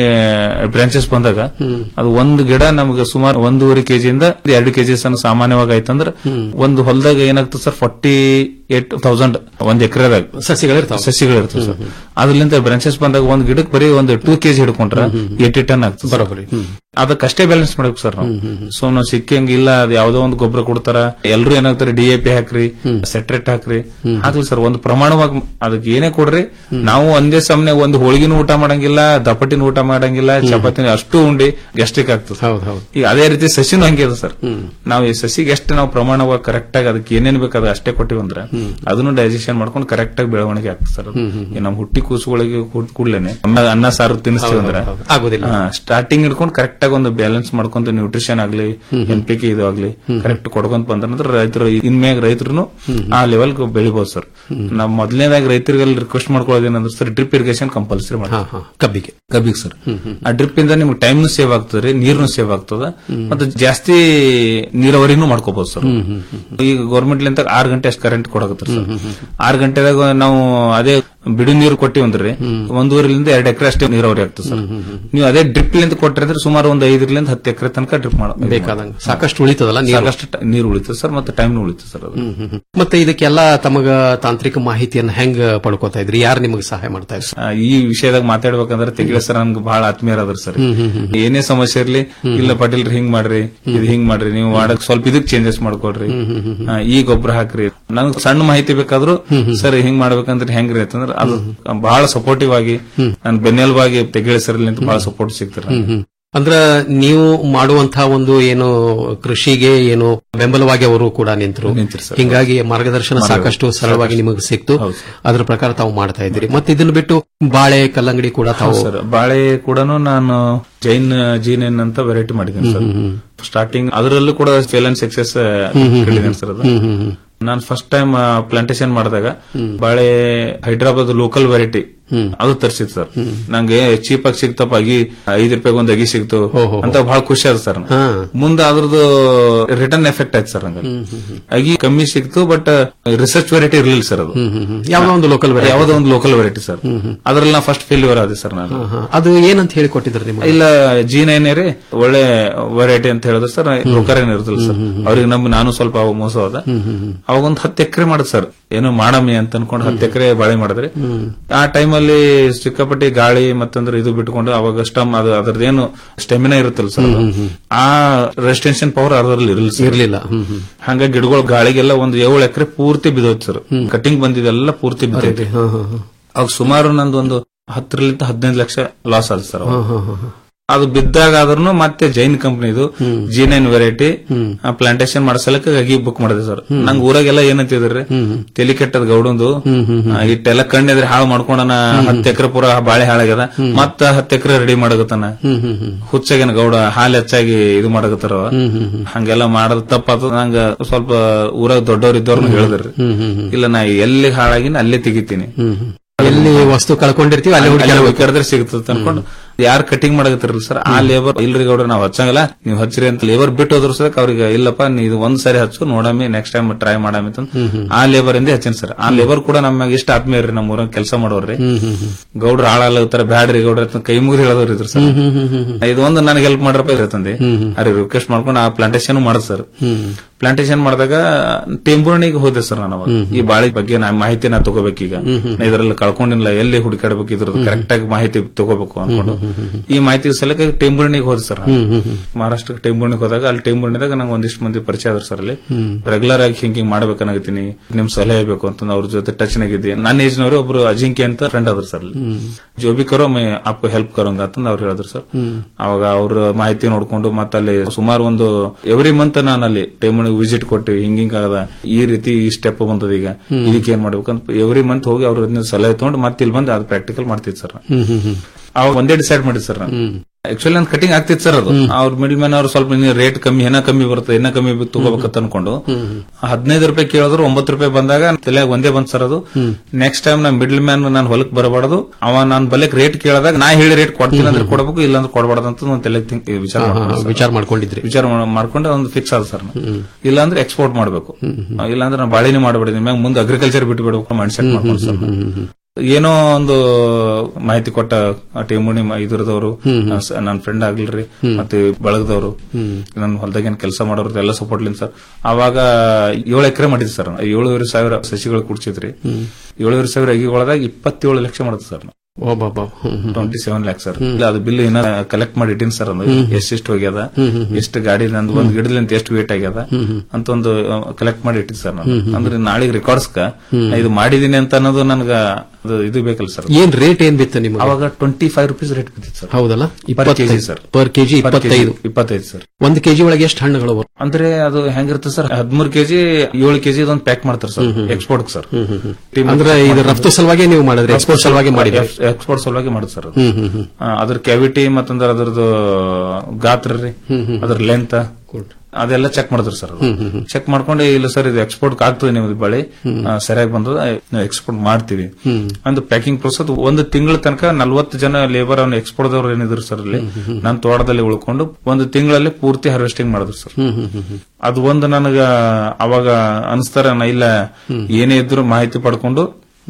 ಬ್ರಾಂಚಸ್ ಬಂದಾಗ ಅದು ಒಂದು ಗಿಡ ನಮ್ಗೆ ಸುಮಾರು ಒಂದೂವರೆ ಕೆಜಿಯಿಂದ ಎರಡು ಕೆಜಿ ಸಾಮಾನ್ಯವಾಗಿ ಆಯ್ತಂದ್ರೆ ಒಂದು ಹೊಲದಾಗ ಏನಾಗ್ತದೆ ಸರ್ ಫಾರ್ಟಿ ಏಟ್ ತೌಸಂಡ್ ಒಂದ್ ಎಕರೆದಾಗ ಸಸಿಗಳಿರ್ತಾವ ಸಸಿಗಳಿರ್ತವೆ ಸರ್ ಅದ್ರಲ್ಲಿಂದ ಬ್ರಾಂಚಸ್ ಬಂದಾಗ ಒಂದ್ ಗಿಡಕ್ಕೆ ಬರೀ ಒಂದು ಟೂ ಕೆಜಿ ಹಿಡ್ಕೊಂಡ್ರ ಏಟಿ ಟನ್ ಆಗ್ತದೆ ಬರೋಬ್ಬರಿ ಅದಕ್ಕಷ್ಟೇ ಬ್ಯಾಲೆನ್ಸ್ ಮಾಡ್ಬೇಕು ಸರ್ ನಾವು ಸೊ ನಾವು ಸಿಕ್ಕಂಗಿಲ್ಲ ಅದು ಯಾವ್ದೋ ಒಂದು ಗೊಬ್ಬರ ಕೊಡ್ತಾರ ಎಲ್ರು ಏನಾಗ್ತಾರೆ ಡಿ ಎ ಪಿ ಹಾಕ್ರಿ ಸೆಟ್ರೇಟ್ ಹಾಕ್ರಿ ಹಾಕ್ಲಿ ಸರ್ ಒಂದು ಪ್ರಮಾಣವಾಗಿ ಅದಕ್ಕೆ ಏನೇ ಕೊಡ್ರಿ ನಾವು ಒಂದೇ ಸಮನೆ ಒಂದು ಹೋಳಿಗೆನೂ ಊಟ ಮಾಡಂಗಿಲ್ಲ ದಪಟಿನ ಊಟ ಮಾಡಂಗಿಲ್ಲ ಚಪಾತಿನ ಅಷ್ಟು ಉಂಡಿ ಗ್ಯಾಸ್ಟ್ರಿಕ್ ಆಗ್ತದೆ ಈಗ ಅದೇ ರೀತಿ ಸಸಿನೂ ಹಂಗೆ ಅದ ಸರ್ ನಾವು ಈ ಸಸಿಗೆ ಎಷ್ಟು ನಾವು ಪ್ರಮಾಣವಾಗಿ ಕರೆಕ್ಟ್ ಆಗಿ ಅದಕ್ಕೆ ಏನೇನ್ ಬೇಕು ಅದು ಅಷ್ಟೇ ಕೊಟ್ಟಿವಂದ್ರೆ ಅದನ್ನು ಡೈಜೆಷನ್ ಮಾಡ್ಕೊಂಡು ಕರೆಕ್ಟ್ ಆಗಿ ಬೆಳವಣಿಗೆ ಆಗ್ತದೆ ಸರ್ ಅದು. ಈ ನಮ್ಮ ಹುಟ್ಟಿ ಕೂಸುಗಳಿಗೆ ಕೂಡ್ಲೇನೆ ಅನ್ನ- ಅನ್ನ ಸಾರು ತಿನ್ನಿಸ್ತೀವಿ ಅಂದ್ರೆ ಆಗೋದಿಲ್ಲ ಸ್ಟಾರ್ಟಿಂಗ್ ಹಿಡ್ಕೊಂಡು ಕರೆಕ್ಟ್ ಆಗಿ ಒಂದು ಬ್ಯಾಲೆನ್ಸ್ ಮಾಡ್ಕೊಂತ ನ್ಯೂಟ್ರಿಷನ್ ಆಗ್ಲಿ ಎನ್ ಪಿ ಕೆ ಇದು ಆಗ್ಲಿ ಕರೆಕ್ಟ್ ಕೊಡ್ಕೊಂತ ಬಂದ್ರೆ ರೈತರು ಇನ್ಮ್ಯಾಗ ರೈತರು ಆ ಲೆವೆಲ್ ಬೆಳಿಬಹುದು ಸರ್ ನಾವು ಮೊದಲನೇದಾಗಿ ರೈತರಿಗೆ ರಿಕ್ವೆಸ್ಟ್ ಮಾಡ್ಕೊಳ್ಳೋದೇನಂದ್ರೆ ಸರ್ ಡ್ರಿಪ್ ಇರಿಗೇಷನ್ ಕಂಪಲ್ಸರಿ ಮಾಡಿ ಕಬ್ಬಿಗೆ ಕಬ್ಬಿಗೆ ಸರ್ ಆ ಡ್ರಿಪ್ ಇಂದ ನಿಮ್ಗೆ ಟೈಮ್ ಸೇವ್ ಆಗ್ತದೆ ನೀರ್ನು ಸೇವ್ ಆಗ್ತದ ಮತ್ತೆ ಜಾಸ್ತಿ ನೀರಾವರಿನೂ ಮಾಡ್ಕೋಬಹುದು ಸರ್ ಈಗ ಗೌರ್ಮೆಂಟ್ ಲಿಂತ ಆರು ಗಂಟೆ ಅಷ್ಟು ಕರೆಂಟ್ ಕೊಡಕತ್ತಾರೆ ಸರ್ ಆರು ಗಂಟೆದಾಗ ನಾವು ಅದೇ ಬಿಡು ನೀರು ಕೊಟ್ಟಿವಿ ಅಂದ್ರೆ ಒಂದೂವರೆಲಿಂದ ಎರಡು ಎಕರೆ ಅಷ್ಟೇ ನೀರಾವರಿ ಆಗ್ತದೆ ಸರ್ ನೀವು ಅದೇ ಡ್ರಿಪ್ ಲಿಂದ ಕೊಟ್ಟಿದ್ರೆ ಸುಮಾರು ಒಂದು ಐದರಿಂದ ಹತ್ತು ಎಕರೆ ತನಕ ಡ್ರಿಪ್ ಮಾಡ ಬೇಕಾದಂಗ ಸಾಕಷ್ಟು ಉಳಿತದಲ್ಲ ನೀರು ಸಾಕಷ್ಟು ಟ- ನೀರು ಉಳಿತದೆ ಸರ್ ಮತ್ತೆ ಟೈಮ್ ಉಳಿತದೆ ಸರ್ ಅದು ಮತ್ತೆ ಇದಕ್ಕೆಲ್ಲ ತಮಗ ತಾಂತ್ರಿಕ ಮಾಹಿತಿಯನ್ನ ಹೆಂಗ್ ಪಡ್ಕೋತಾ ಇದ್ರಿ ಯಾರು ನಿಮಗೆ ಸಹಾಯ ಮಾಡ್ತಾ ಇದ್ರು ಆ, ಈ ವಿಷಯದಾಗ ಮಾತಾಡ್ಬೇಕಂದ್ರೆ ತೆಗಿಲ ಸರ್ ನನ್ಗೆ ಬಹಳ ಆತ್ಮೀಯರಾದ್ರ ಸರ್ ಏನೇ ಸಮಸ್ಯೆ ಇರ್ಲಿ ಇಲ್ಲ ಪಾಟೀಲ್ ಹಿಂಗ್ ಮಾಡ್ರಿ ಇದು ಹಿಂಗ್ ಮಾಡ್ರಿ ನೀವು ಮಾಡಕ್ ಸ್ವಲ್ಪ ಇದಕ್ ಚೇಂಜಸ್ ಮಾಡ್ಕೊಡ್ರಿ ಆ, ಈ ಗೊಬ್ಬರ ಹಾಕ್ರಿ ನನ್ಗೆ ಸಣ್ಣ ಮಾಹಿತಿ ಬೇಕಾದ್ರು ಸರ್ ಹಿಂಗ್ ಮಾಡ್ಬೇಕಂದ್ರೆ ಹೆಂಗ್ರಿ ಅಂತಂದ್ರೆ ಅದು ಬಹಳ ಸಪೋರ್ಟಿವ್ ಆಗಿ ನನ್ ಬೆನ್ನೆಲುಬಾಗಿ ತೆಗಿಲ ಸರ್ ಅಂತ ಬಹಳ ಸಪೋರ್ಟ್ ಸಿಗ್ತಾರೆ ನನಗೆ. ಅಂದ್ರ ನೀವು ಮಾಡುವಂತಹ ಒಂದು ಏನು ಕೃಷಿಗೆ ಏನು ಬೆಂಬಲವಾಗಿ ಅವರು ಕೂಡ ನಿಂತರು ಹಿಂಗಾಗಿ ಮಾರ್ಗದರ್ಶನ ಸಾಕಷ್ಟು ಸರಳವಾಗಿ ನಿಮಗೆ ಸಿಕ್ತು ಅದ್ರ ಪ್ರಕಾರ ತಾವು ಮಾಡ್ತಾ ಇದ್ದೀರಿ ಮತ್ತೆ ಇದನ್ನ ಬಿಟ್ಟು ಬಾಳೆ ಕಲ್ಲಂಗಡಿ ಕೂಡ ತಾವು ಸರ್ ಬಾಳೆ ಕೂಡ ನಾನು ಜೈನ್ ಜೀನ್ ಅಂತ ವೆರೈಟಿ ಮಾಡಿದ್ದೀನಿ ಸರ್ ಸ್ಟಾರ್ಟಿಂಗ್ ಅದರಲ್ಲೂ ಕೂಡ ಫೇಲ್ ಅಂಡ್ ಸಕ್ಸೆಸ್ ಸರ್ ಅದು ನಾನು ಫಸ್ಟ್ ಟೈಮ್ ಪ್ಲಾಂಟೇಶನ್ ಮಾಡಿದಾಗ ಬಾಳೆ ಹೈದ್ರಾಬಾದ್ ಲೋಕಲ್ ವೆರೈಟಿ ಅದು ತರಿಸಿದ್ ಸರ್ ನಂಗೆ ಚೀಪ್ ಆಗಿ ಸಿಕ್ತಪ್ಪ ಅಗಿ ಐದು ರೂಪಾಯಿ ಒಂದು ಅಗಿ ಸಿಕ್ತು ಅಂತ ಬಹಳ ಖುಷಿ ಆದ ಸರ್ ಮುಂದೆ ಅದ್ರದ್ದು ರಿಟರ್ನ್ ಎಫೆಕ್ಟ್ ಆಯ್ತು ಸರ್ ನಂಗೆ ಅಗಿ ಕಮ್ಮಿ ಸಿಕ್ತು ಬಟ್ ರಿಸರ್ಚ್ ವೆರೈಟಿ ಇರ್ಲಿಲ್ಲ ಸರ್ ಅದು ಯಾವ್ದೋ ಒಂದು ಲೋಕಲ್ ಯಾವ್ದೋ ಒಂದು ಲೋಕಲ್ ವೆರೈಟಿ ಸರ್ ಅದ್ರಲ್ಲಿ ನಾ ಫಸ್ಟ್ ಫೇಲ್ಯೂರ್ ಆದೆ ಸರ್ ನಾನು ಅದು ಏನಂತ ಹೇಳಿ ಕೊಟ್ಟಿದ್ರು ನಿಮಗೆ ಇಲ್ಲ ಜಿ ನೈನ್ ರೀ ಒಳ್ಳೆ ವೆರೈಟಿ ಅಂತ ಹೇಳಿದ್ರು ಸರ್ ರೊಕ್ಕರ್ ಏನ್ ಇರ್ತಲ್ಲ ಸರ್ ಅವ್ರಿಗೆ ನಮ್ ನಾನು ಸ್ವಲ್ಪ ಅವಾಗ ಮೋಸ ಹೋದ ಅವಾಗ ಒಂದು ಹತ್ತು ಎಕರೆ ಮಾಡುದು ಸರ್ ಏನು ಮಾಡಮಿ ಅಂತ ಅನ್ಕೊಂಡು ಹತ್ತು ಎಕರೆ ಬಾಳೆ ಮಾಡಿದ್ರಿ ಆ ಟೈಮಲ್ಲಿ ಸಿಕ್ಕಾಪಟ್ಟಿ ಗಾಳಿ ಮತ್ತಂದ್ರೆ ಇದು ಬಿಟ್ಕೊಂಡು ಅವಾಗ ಸ್ಟಮ್ ಅದು ಅದ್ರದ್ದೇನು ಸ್ಟೆಮಿನಾ ಇರುತ್ತಲ್ಲ ಸರ್ ಅದು. ಆ ರೆಸಿಸ್ಟೆನ್ಷನ್ ಪವರ್ ಅದ್ರಲ್ಲಿ ಇರಲಿಲ್ಲ ಸರ್. ಇರ್ಲಿಲ್ಲ ಹಂಗ ಗಿಡಗಳು ಗಾಳಿಗೆಲ್ಲ ಒಂದು ಏಳು ಎಕರೆ ಪೂರ್ತಿ ಬಿದ್ದೋಯ್ತು ಸರ್ ಕಟಿಂಗ್ ಬಂದಿದೆಲ್ಲ ಪೂರ್ತಿ ಬಿದ್ದೈತಿ ಅವಾಗ ಸುಮಾರು ನಂದು ಒಂದು ಹತ್ತರಿಂದ ಹದಿನೈದು ಲಕ್ಷ ಲಾಸ್ ಆದ ಸರ್ ಅವಾಗ. ಹಾ, ಹಾ, ಹಾ. ಅದು ಬಿದ್ದಾಗ ಆದ್ರೂ ಮತ್ತೆ ಜೈನ್ ಕಂಪನಿದು ಜಿ ನೈನ್ ವೆರೈಟಿ ಪ್ಲಾಂಟೇಶನ್ ಮಾಡ್ಸಲಕ್ಕ ಅಗಿ ಬುಕ್ ಮಾಡಿದೆ ಸರ್ ನಂಗ್ ಊರಾಗೆಲ್ಲ ಏನಂತಿದ್ರಿ ತಲಿ ಕೆಟ್ಟದ ಗೌಡಂದು ಆ, ಇಟ್ಟೆಲ್ಲ ಕಣ್ಣಿದ್ರೆ ಹಾಳು ಮಾಡ್ಕೊಂಡನ ಹತ್ತು ಎಕರೆ ಪೂರ ಬಾಳೆ ಹಾಳಾಗ್ಯದ ಮತ್ತ ಹತ್ತು ಎಕರೆ ರೆಡಿ ಮಾಡಗತ್ತಾನ ಹುಚ್ಚಾಗೇನ ಗೌಡ ಹಾಲು ಹೆಚ್ಚಾಗಿ ಇದು ಮಾಡಕತ್ತಾರ ಹಂಗೆಲ್ಲ ಮಾಡೋದ್ ತಪ್ಪಾತು ನಂಗ ಸ್ವಲ್ಪ ಊರಾಗ ದೊಡ್ಡವ್ರ ಇದ್ದವ್ರನ್ನ ಹೇಳಿದ್ರಿ ಇಲ್ಲ ನಾ ಎಲ್ಲಿ ಹಾಳಾಗಿನ ಅಲ್ಲೇ ತೆಗಿತೀನಿ ಎಲ್ಲಿ ವಸ್ತು ಕಳ್ಕೊಂಡಿರ್ತೀವಿ ಅಲ್ಲಿ ಅಲ್ಲಿ ಹುಡುಕಿ ಹುಡುಕಾಡಿದ್ರೆ ಸಿಗುತ್ತದೆ ಅನ್ಕೊಂಡು ಯಾರು ಕಟಿಂಗ್ ಮಾಡಕತ್ತಿರಲ್ಲ ಸರ್ ಆ ಲೇಬರ್ ಇಲ್ರಿ ಗೌಡ್ರ ನಾವ್ ಹಚ್ಚಂಗಲ್ಲ ನೀವು ಹಚ್ಚಿರಿ ಅಂತ ಲೇಬರ್ ಬಿಟ್ಟು ಹೋದ್ರು ಸರ್ ಅವ್ರಿಗೆ ಇಲ್ಲಪ್ಪ ನೀ ಇದು ಒಂದ್ ಸಾರಿ ಹಚ್ಚು ನೋಡಮಿ ನೆಕ್ಸ್ಟ್ ಟೈಮ್ ಟ್ರೈ ಮಾಡಮಿ ಅಂತ ಆ ಲೇಬರ್ ಇಂದ ಹಚ್ಚಿನ ಸರ್ ಆ ಲೇಬರ್ ಕೂಡ ನಮ್ಗೆ ಇಷ್ಟ ಆತ್ಮೀಯ ರೀ ನಮ್ಮ ಊರಾಗ ಕೆಲಸ ಮಾಡೋರ್ರಿ ಗೌಡ್ರ ಹಾಳಾಗ್ತಾರ ಬ್ಯಾಡ್ರಿ ಗೌಡ್ರ ಅಂತ ಕೈ ಮುಗಿದು ಹೇಳೋರು ಇದ್ರು ಸರ್ ಇದು ಒಂದು ನನಗೆ ಹೆಲ್ಪ್ ಮಾಡ್ರಪ್ಪ ಇರ್ತಂದೆ ಅರೆ ರಿಕ್ವೆಸ್ಟ್ ಮಾಡ್ಕೊಂಡು ಆ ಪ್ಲಾಂಟೇಶನ್ ಮಾಡೋದು ಸರ್ ಪ್ಲಾಂಟೇಶನ್ ಮಾಡಿದಾಗ ಟೆಂಬೂರ್ಣಿಗೆ ಹೋದೆ ಸರ್ ನಾನು ಅವಾಗ ಈ ಬಾಳಿ ಬಗ್ಗೆ ನಾ ಮಾಹಿತಿ ನಾ ತಗೋಬೇಕೀಗ ನಾ ಇದ್ರಲ್ಲಿ ಕಳ್ಕೊಂಡಿಲ್ಲ ಎಲ್ಲಿ ಹುಡುಕಾಡ್ಬೇಕು ಇದ್ರದ್ದು ಕರೆಕ್ಟ್ ಆಗಿ ಮಾಹಿತಿ ತಗೋಬೇಕು ಅನ್ಕೊಂಡು ಈ ಮಾಹಿತಿ ಸಲಕ ಟೆಂಬೂರ್ಣಿಗೆ ಹೋದೆ ಸರ್ ಮಹಾರಾಷ್ಟ್ರಕ್ಕೆ ಟೆಂಬೂರ್ಣಿಗೆ ಹೋದಾಗ ಅಲ್ಲಿ ಟೆಂಬೂರ್ಣಿದಾಗ ನಂಗೆ ಒಂದಿಷ್ಟು ಮಂದಿ ಪರಿಚಯ ಆದ್ರು ಸರ್ ಅಲ್ಲಿ ರೆಗ್ಯುಲರ್ ಆಗಿ ಹಿಂಗ್ ಹಿಂಗ್ ಮಾಡ್ಬೇಕನ್ನಾಗತ್ತೀನಿ ನಿಮ್ ಸಲಹೆ ಬೇಕು ಅಂತ ಅವ್ರ ಜೊತೆ ಟಚ್ ನಾಗಿದ್ದೆ ನನ್ನ ಏಜ್ ನವರು ಒಬ್ರು ಅಜಿಂಕ್ಯ ಅಂತ ಫ್ರೆಂಡ್ ಆದ್ರು ಸರ್ ಅಲ್ಲಿ ಜೋ ಬಿ ಕರೋ ಮೈ ಆಪ್ಕೋ ಹೆಲ್ಪ್ ಕರೋಂಗ ಅಂತಂದು ಅವ್ರು ಹೇಳಿದ್ರು ಸರ್ ಅವಾಗ ಅವ್ರ ಮಾಹಿತಿ ನೋಡ್ಕೊಂಡು ಮತ್ತೆ ಅಲ್ಲಿ ಸುಮಾರು ಒಂದು ಎವ್ರಿ ಮಂತ್ ನಾನು ಅಲ್ಲಿ ಟೈಮಣಿಗೆ ವಿಸಿಟ್ ಕೊಟ್ಟಿವಿ ಹಿಂಗ್ ಹಿಂಗ್ ಆಗದ ಈ ರೀತಿ ಈ ಸ್ಟೆಪ್ ಬಂದದ ಈಗ ಇದಕ್ಕೆ ಏನ್ ಮಾಡ್ಬೇಕು ಅಂತ ಎವ್ರಿ ಮಂತ್ ಹೋಗಿ ಅವ್ರ ಸಲಹೆ ತಗೊಂಡು ಮತ್ತೆ ಇಲ್ಲಿ ಬಂದು ಅದು ಪ್ರಾಕ್ಟಿಕಲ್ ಮಾಡ್ತಿದ್ ಸರ್ ಅವಾಗ ಒಂದೇ ಡಿಸೈಡ್ ಮಾಡಿದ್ ಸರ್ ಆಕ್ಚುಲಿ ನನ್ ಕಟಿಂಗ್ ಆಗ್ತಿತ್ತು ಸರ್ ಅದು ಅವ್ರ ಮಿಡಲ್ ಮ್ಯಾನ್ ಅವ್ರು ಸ್ವಲ್ಪ ರೇಟ್ ಕಮ್ಮಿ ಏನ ಕಮ್ಮಿ ಬರುತ್ತೆ ಏನ ಕಮ್ಮಿ ತಗೋಬೇಕಂತ ಅನ್ಕೊಂಡು ಹದಿನೈದು ರೂಪಾಯಿ ಕೇಳಿದ್ರು ಒಂಬತ್ತು ರೂಪಾಯಿ ಬಂದಾಗ ತಲೆಯಾಗ ಒಂದೇ ಬಂದ್ ಸರ್ ಅದು ನೆಕ್ಸ್ಟ್ ಟೈಮ್ ನಾ ಮಿಡ್ಲ್ ಮ್ಯಾನ್ ನಾನು ಹೊಲಕ್ ಬರಬಾರ್ದು ಅವ ನಾನ್ ಬಲಕ್ ರೇಟ್ ಕೇಳಿದಾಗ ನಾ ಹೇಳಿ ರೇಟ್ ಕೊಡ್ತೀನಿ ಅಂದ್ರೆ ಕೊಡಬೇಕು ಇಲ್ಲ ಅಂದ್ರೆ ಕೊಡಬಾರ್ದು ಅಂತ ನಾನು ತಲೆಗೆ think- ವಿಚಾರ ಹಾ, ಹಾ, ಮಾಡ್ಕೊಂಡೆ sir. ವಿಚಾರ ಮಾಡ್ಕೊಂಡಿದ್ರಿ ವಿಚಾರ ಮಾಡ್- ಮಾಡ್ಕೊಂಡು ಒಂದು ಫಿಕ್ಸ್ ಆದ ಸರ್ ಇಲ್ಲ ಅಂದ್ರೆ ಎಕ್ಸ್ಪೋರ್ಟ್ ಮಾಡಬೇಕು ಇಲ್ಲ ಅಂದ್ರೆ ನಾನು ಬಾಳಿನೇ ಮಾಡಬೇಡಿ ಮ್ಯಾಗ ಮುಂದೆ ಅಗ್ರಿಕಲ್ಚರ್ ಬಿಟ್ಟು ಬಿಡಬೇಕು ಮೈಂಡ್ ಸೆಟ್ ಮಾಡ್ಕೊಂಡು ಸರ್ ಏನೋ ಒಂದು ಮಾಹಿತಿ ಕೊಟ್ಟ ಟೀಮುಣಿ ಇದ್ರದವರು ನನ್ನ ಫ್ರೆಂಡ್ ಆಗ್ಲಿರಿ ಮತ್ತೆ ಬಳಗದವರು ನನ್ನ ಹೊಲದಾಗ ಏನ್ ಕೆಲಸ ಮಾಡೋರು ಎಲ್ಲ ಸಪೋರ್ಟ್ ಲಿಂದ ಸರ್ ಅವಾಗ ಏಳು ಎಕರೆ ಮಾಡಿದ್ವಿ ಸರ್ ಏಳುವರೆ ಸಾವಿರ ಸಸಿಗಳು ಕುಡ್ಸಿದ್ರಿ ಏಳುವರೆ ಸಾವಿರ ಅಗಿಗೊಳದಾಗ ಇಪ್ಪತ್ತೇಳು ಲಕ್ಷ ಮಾಡುತ್ತೆ ಸರ್ ಓಬಾಬಾ ಟ್ವೆಂಟಿ ಸೆವೆನ್ ಲ್ಯಾಕ್ ಸರ್ ಇಲ್ಲ ಅದು ಬಿಲ್ ಏನ ಕಲೆಕ್ಟ್ ಮಾಡಿ ಇಟ್ಟಿನಿ ಸರ್ ಅದು ಎಷ್ಟೆಷ್ಟು ಹೋಗ್ಯದ ಎಷ್ಟು ಗಾಡಿ ನಂದು ಒಂದ್ ಗಿಡದಿಂದ ಎಷ್ಟು ವೇಟ್ ಆಗ್ಯದ ಅಂತ ಒಂದು ಕಲೆಕ್ಟ್ ಮಾಡಿ ಇಟ್ಟಿದ್ ಸರ್ ನಾನು ಅಂದ್ರೆ ನಾಳೆಗೆ ರೆಕಾರ್ಡ್ಸ್ಕ ಇದು ಮಾಡಿದೀನಿ ಅಂತ ಅನ್ನೋದು ನನ್ಗ ಅದು ಇದು ಬೇಕಲ್ಲ ಸರ್ ಏನ್ ರೇಟ್ ಏನ್ ಬಿತ್ತು ನಿಮಗೆ ಅವಾಗ ಟ್ವೆಂಟಿ ಫೈವ್ ರುಪೀಸ್ ರೇಟ್ ಬಿದ್ದಿತ್ತು ಸರ್ ಹೌದಲ್ಲ Per kg sir per KG Per kg, ಇಪ್ಪತ್ತೈದು ಇಪ್ಪತ್ತೈದು ಸರ್ ಒಂದು ಕೆಜಿ ಒಳಗೆ ಎಷ್ಟು ಹಣ್ಣುಗಳು ಬರುತ್ತೆ? ಅಂದ್ರೆ ಅದು ಹೆಂಗಿರುತ್ತೆ ಸರ್ ಹದಿಮೂರು ಕೆಜಿ ಏಳು ಕೆಜಿ ಇದೊಂದು ಪ್ಯಾಕ್ ಮಾಡ್ತಾರೆ ಸರ್ ಎಕ್ಸ್ಪೋರ್ಟ್ ಸರ್ ಅಂದ್ರೆ ಇದು ರಫ್ತು ಸಲುವಾಗಿ ನೀವು ಮಾಡಿದ್ರಿ ಎಕ್ಸ್ಪೋರ್ಟ್ ಸಲುವಾಗಿ ಮಾಡಿದ್ರಿ ಎಕ್ಸ್ಪೋರ್ಟ್ ಸಲುವಾಗಿ ಮಾಡುದು ಸರ್ ಅದು. ಹ್ಮ್ ಹ್ಮ್ ಹ್ಮ್ ಆ, ಅದ್ರ ಕ್ಯಾವಿಟಿ ಮತ್ತಂದ್ರ ಅದ್ರದ್ದು ಗಾತ್ರ ರೀ ಅದ್ರ ಲೆಂತ್ ಅದೆಲ್ಲ ಚೆಕ್ ಮಾಡಿದ್ರು ಸರ್ ಚೆಕ್ ಮಾಡ್ಕೊಂಡು ಇಲ್ಲ ಸರ್ ಇದು ಎಕ್ಸ್ಪೋರ್ಟ್ ಆಗ್ತದೆ ನಿಮ್ದು ಬಳಿ ಆ, ಸರಿಯಾಗಿ ಬಂದದ ನಾವು ಎಕ್ಸ್ಪೋರ್ಟ್ ಮಾಡ್ತೀವಿ ಒಂದು ಪ್ಯಾಕಿಂಗ್ ಪ್ರೊಸೆಸ್ ಒಂದು ತಿಂಗಳ ತನಕ ನಲ್ವತ್ತು ಜನ ಲೇಬರ್ ಅವ್ನು ಎಕ್ಸ್ಪೋರ್ಟ್ ದವ್ರು ಏನಿದ್ರು ಸರ್ ಅಲ್ಲಿ ನನ್ನ ತೋಟದಲ್ಲಿ ಉಳ್ಕೊಂಡು ಒಂದು ತಿಂಗಳಲ್ಲಿ ಪೂರ್ತಿ ಹಾರ್ವೆಸ್ಟಿಂಗ್ ಮಾಡಿದ್ರು ಸರ್ ಅದು ಒಂದು ನನಗ ಅವಾಗ ಅನಿಸ್ತಾರ ನಾ ಇಲ್ಲ ಏನೇ ಇದ್ರು ಮಾಹಿತಿ ಪಡ್ಕೊಂಡು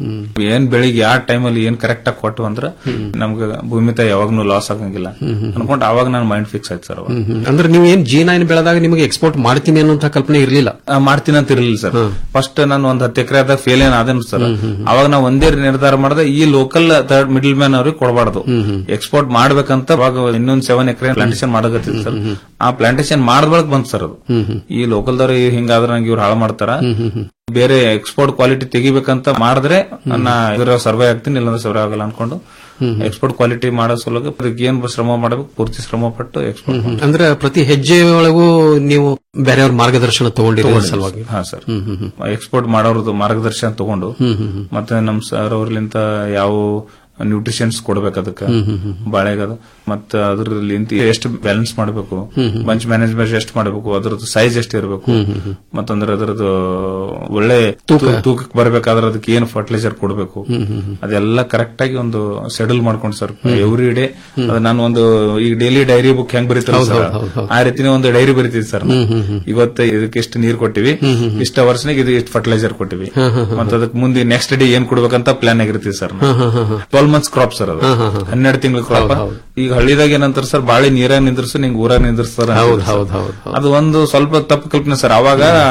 ಏನ್ ಬೆಳಿಗ್ಗೆ ಯಾವ ಟೈಮಲ್ಲಿ ಏನ್ ಕರೆಕ್ಟ್ ಆಗಿ ಕೊಟ್ಟು ಅಂದ್ರೆ ನಮ್ಗೆ ಭೂಮಿ ತಾಯಿ ಯಾವಾಗ್ನೂ ಲಾಸ್ ಆಗಂಗಿಲ್ಲ ಅನ್ಕೊಂಡು ಅವಾಗ ನನ್ನ ಮೈಂಡ್ ಫಿಕ್ಸ್ ಆಯ್ತು ಸರ್ ಅವಾಗ ಹ್ಮ್, ಹ್ಮ್. ಅಂದ್ರೆ ನೀವು ಏನ್ ಜಿ ನೈನ್ ಬೆಳೆದಾಗ ನಿಮಗೆ ಎಕ್ಸ್ಪೋರ್ಟ್ ಮಾಡ್ತೀನಿ ಅನ್ನೋಂತ ಕಲ್ಪನೆ ಇರಲಿಲ್ಲ ಆ, ಮಾಡ್ತೀನಿ ಅಂತ ಇರಲಿಲ್ಲ ಸರ್ ಫಸ್ಟ್ ನಾನು ಒಂದ್ ಹತ್ತು ಎಕರೆ ಆದಾಗ ಫೇಲ್ ಏನ್ ಆದೇನು ಸರ್ ಅವಾಗ ನಾವು ಒಂದೇ ನಿರ್ಧಾರ ಮಾಡಿದೆ ಈ ಲೋಕಲ್ ಥರ್ಡ್ ಮಿಡಲ್ ಮ್ಯಾನ್ ಅವ್ರಿಗೆ ಕೊಡಬಾರ್ದು ಎಕ್ಸ್ಪೋರ್ಟ್ ಮಾಡ್ಬೇಕಂತ ಅವಾಗ ಇನ್ನೊಂದ್ ಸೆವೆನ್ ಎಕರೆ ಪ್ಲಾಂಟೇಶನ್ ಮಾಡಕತ್ತಿತ್ತು ಸರ್ ಆ ಪ್ಲಾಂಟೇಶನ್ ಮಾಡಿದ್ಬಳಕ್ ಬಂತು ಸರ್ ಅದು ಈ ಲೋಕಲ್ದವ್ರು ಹಿಂಗಾದ್ರೆ ನಂಗೆ ಇವ್ರು ಹಾಳು ಮಾಡ್ತಾರ ಬೇರೆ ಎಕ್ಸ್ಪೋರ್ಟ್ ಕ್ವಾಲಿಟಿ ತೆಗಿಬೇಕಂತ ಮಾಡಿದ್ರೆ ನಾ ಇದ್ರ ಸರ್ವೆ ಆಗ್ತೀನಿ ಇಲ್ಲಾಂದ್ರೆ ಸರ್ವೆ ಆಗಲ್ಲ ಅನ್ಕೊಂಡು ಎಕ್ಸ್ಪೋರ್ಟ್ ಕ್ವಾಲಿಟಿ ಮಾಡೋ ಸಲುವಾಗಿ ಅದಕ್ಕೆ ಏನ್ ಶ್ರಮ ಮಾಡಬೇಕು ಪೂರ್ತಿ ಶ್ರಮ ಪಟ್ಟು ಎಕ್ಸ್ಪೋರ್ಟ್ ಅಂದ್ರೆ ಪ್ರತಿ ಹೆಜ್ಜೆ ಒಳಗೂ ನೀವು ಬೇರೆಯವ್ರ ಮಾರ್ಗದರ್ಶನ ತಗೊಂಡಿರೋ ಸಲುವಾಗಿ ಹಾ ಸರ್ ಎಕ್ಸ್ಪೋರ್ಟ್ ಮಾಡೋರ್ದು ಮಾರ್ಗದರ್ಶನ ತಗೊಂಡು ಮತ್ತೆ ನಮ್ ಸರ್ ಅವ್ರಲಿಂತ ಯಾವ ನ್ಯೂಟ್ರಿಷನ್ಸ್ ಕೊಡ್ಬೇಕು ಅದಕ್ಕೆ ಬಾಳೆಗದ ಮತ್ತ ಅದ್ರಲ್ಲಿ ಎಷ್ಟು ಬ್ಯಾಲೆನ್ಸ್ ಮಾಡಬೇಕು ಬಂಚ್ ಮ್ಯಾನೇಜ್ಮೆಂಟ್ ಎಷ್ಟು ಮಾಡಬೇಕು ಅದ್ರದ್ದು ಸೈಜ್ ಎಷ್ಟು ಇರಬೇಕು ಮತ್ತಂದ್ರೆ ಅದ್ರದ್ದು ಒಳ್ಳೆ ತೂಕಕ್ಕೆ ಬರ್ಬೇಕಾದ್ರೆ ಅದಕ್ಕೆ ಏನು ಫರ್ಟಿಲೈಸರ್ ಕೊಡಬೇಕು ಅದೆಲ್ಲ ಕರೆಕ್ಟ್ ಆಗಿ ಒಂದು ಶೆಡ್ಯೂಲ್ ಮಾಡ್ಕೊಂಡು ಸರ್ ಎವ್ರಿ ಡೇ ನಾನು ಒಂದು ಈಗ ಡೈಲಿ ಡೈರಿ ಬುಕ್ ಹೆಂಗ್ ಬರೀತಾರೆ ಹೌದು, ಸರ್ ಹೌದು, ಹೌದು, ಹೌದು. ಆ ರೀತಿನೇ ಒಂದು ಡೈರಿ ಬರೀತೀವಿ ಸರ್ ಇವತ್ತು ಇದಕ್ಕೆ ಇಷ್ಟು ನೀರ್ ಕೊಟ್ಟಿವಿ ಇಷ್ಟ ವರ್ಷನಾಗ ಇದು ಇಷ್ಟು ಫರ್ಟಿಲೈಸರ್ ಕೊಟ್ಟಿವಿ ಮತ್ತೆ ಅದಕ್ಕೆ ಮುಂದೆ ನೆಕ್ಸ್ಟ್ ಡೇ ಏನ್ ಕೊಡ್ಬೇಕಂತ ಪ್ಲಾನ್ ಆಗಿರ್ತೀವಿ sir twelve months crop sir ಅದು ಹನ್ನೆರಡು ತಿಂಗಳ ಕ್ರಾಪ್ ಈಗ ಹಳ್ಳಿದಾಗ ಏನಂತಾರೆ ಸರ್ ಬಾಳೆ ನೀರಾಗ ನಿಂದ್ರಸು ನಿಂಗೆ ಊರಾಗ ನಿಂದ್ರಸ್ತಾರ ಹೌದು, ಹೌದು, ಹೌದು, ಅದು ಒಂದು ಸ್ವಲ್ಪ ತಪ್ಪು ಕಲ್ಪನೆ ಸರ್ ಅವಾಗ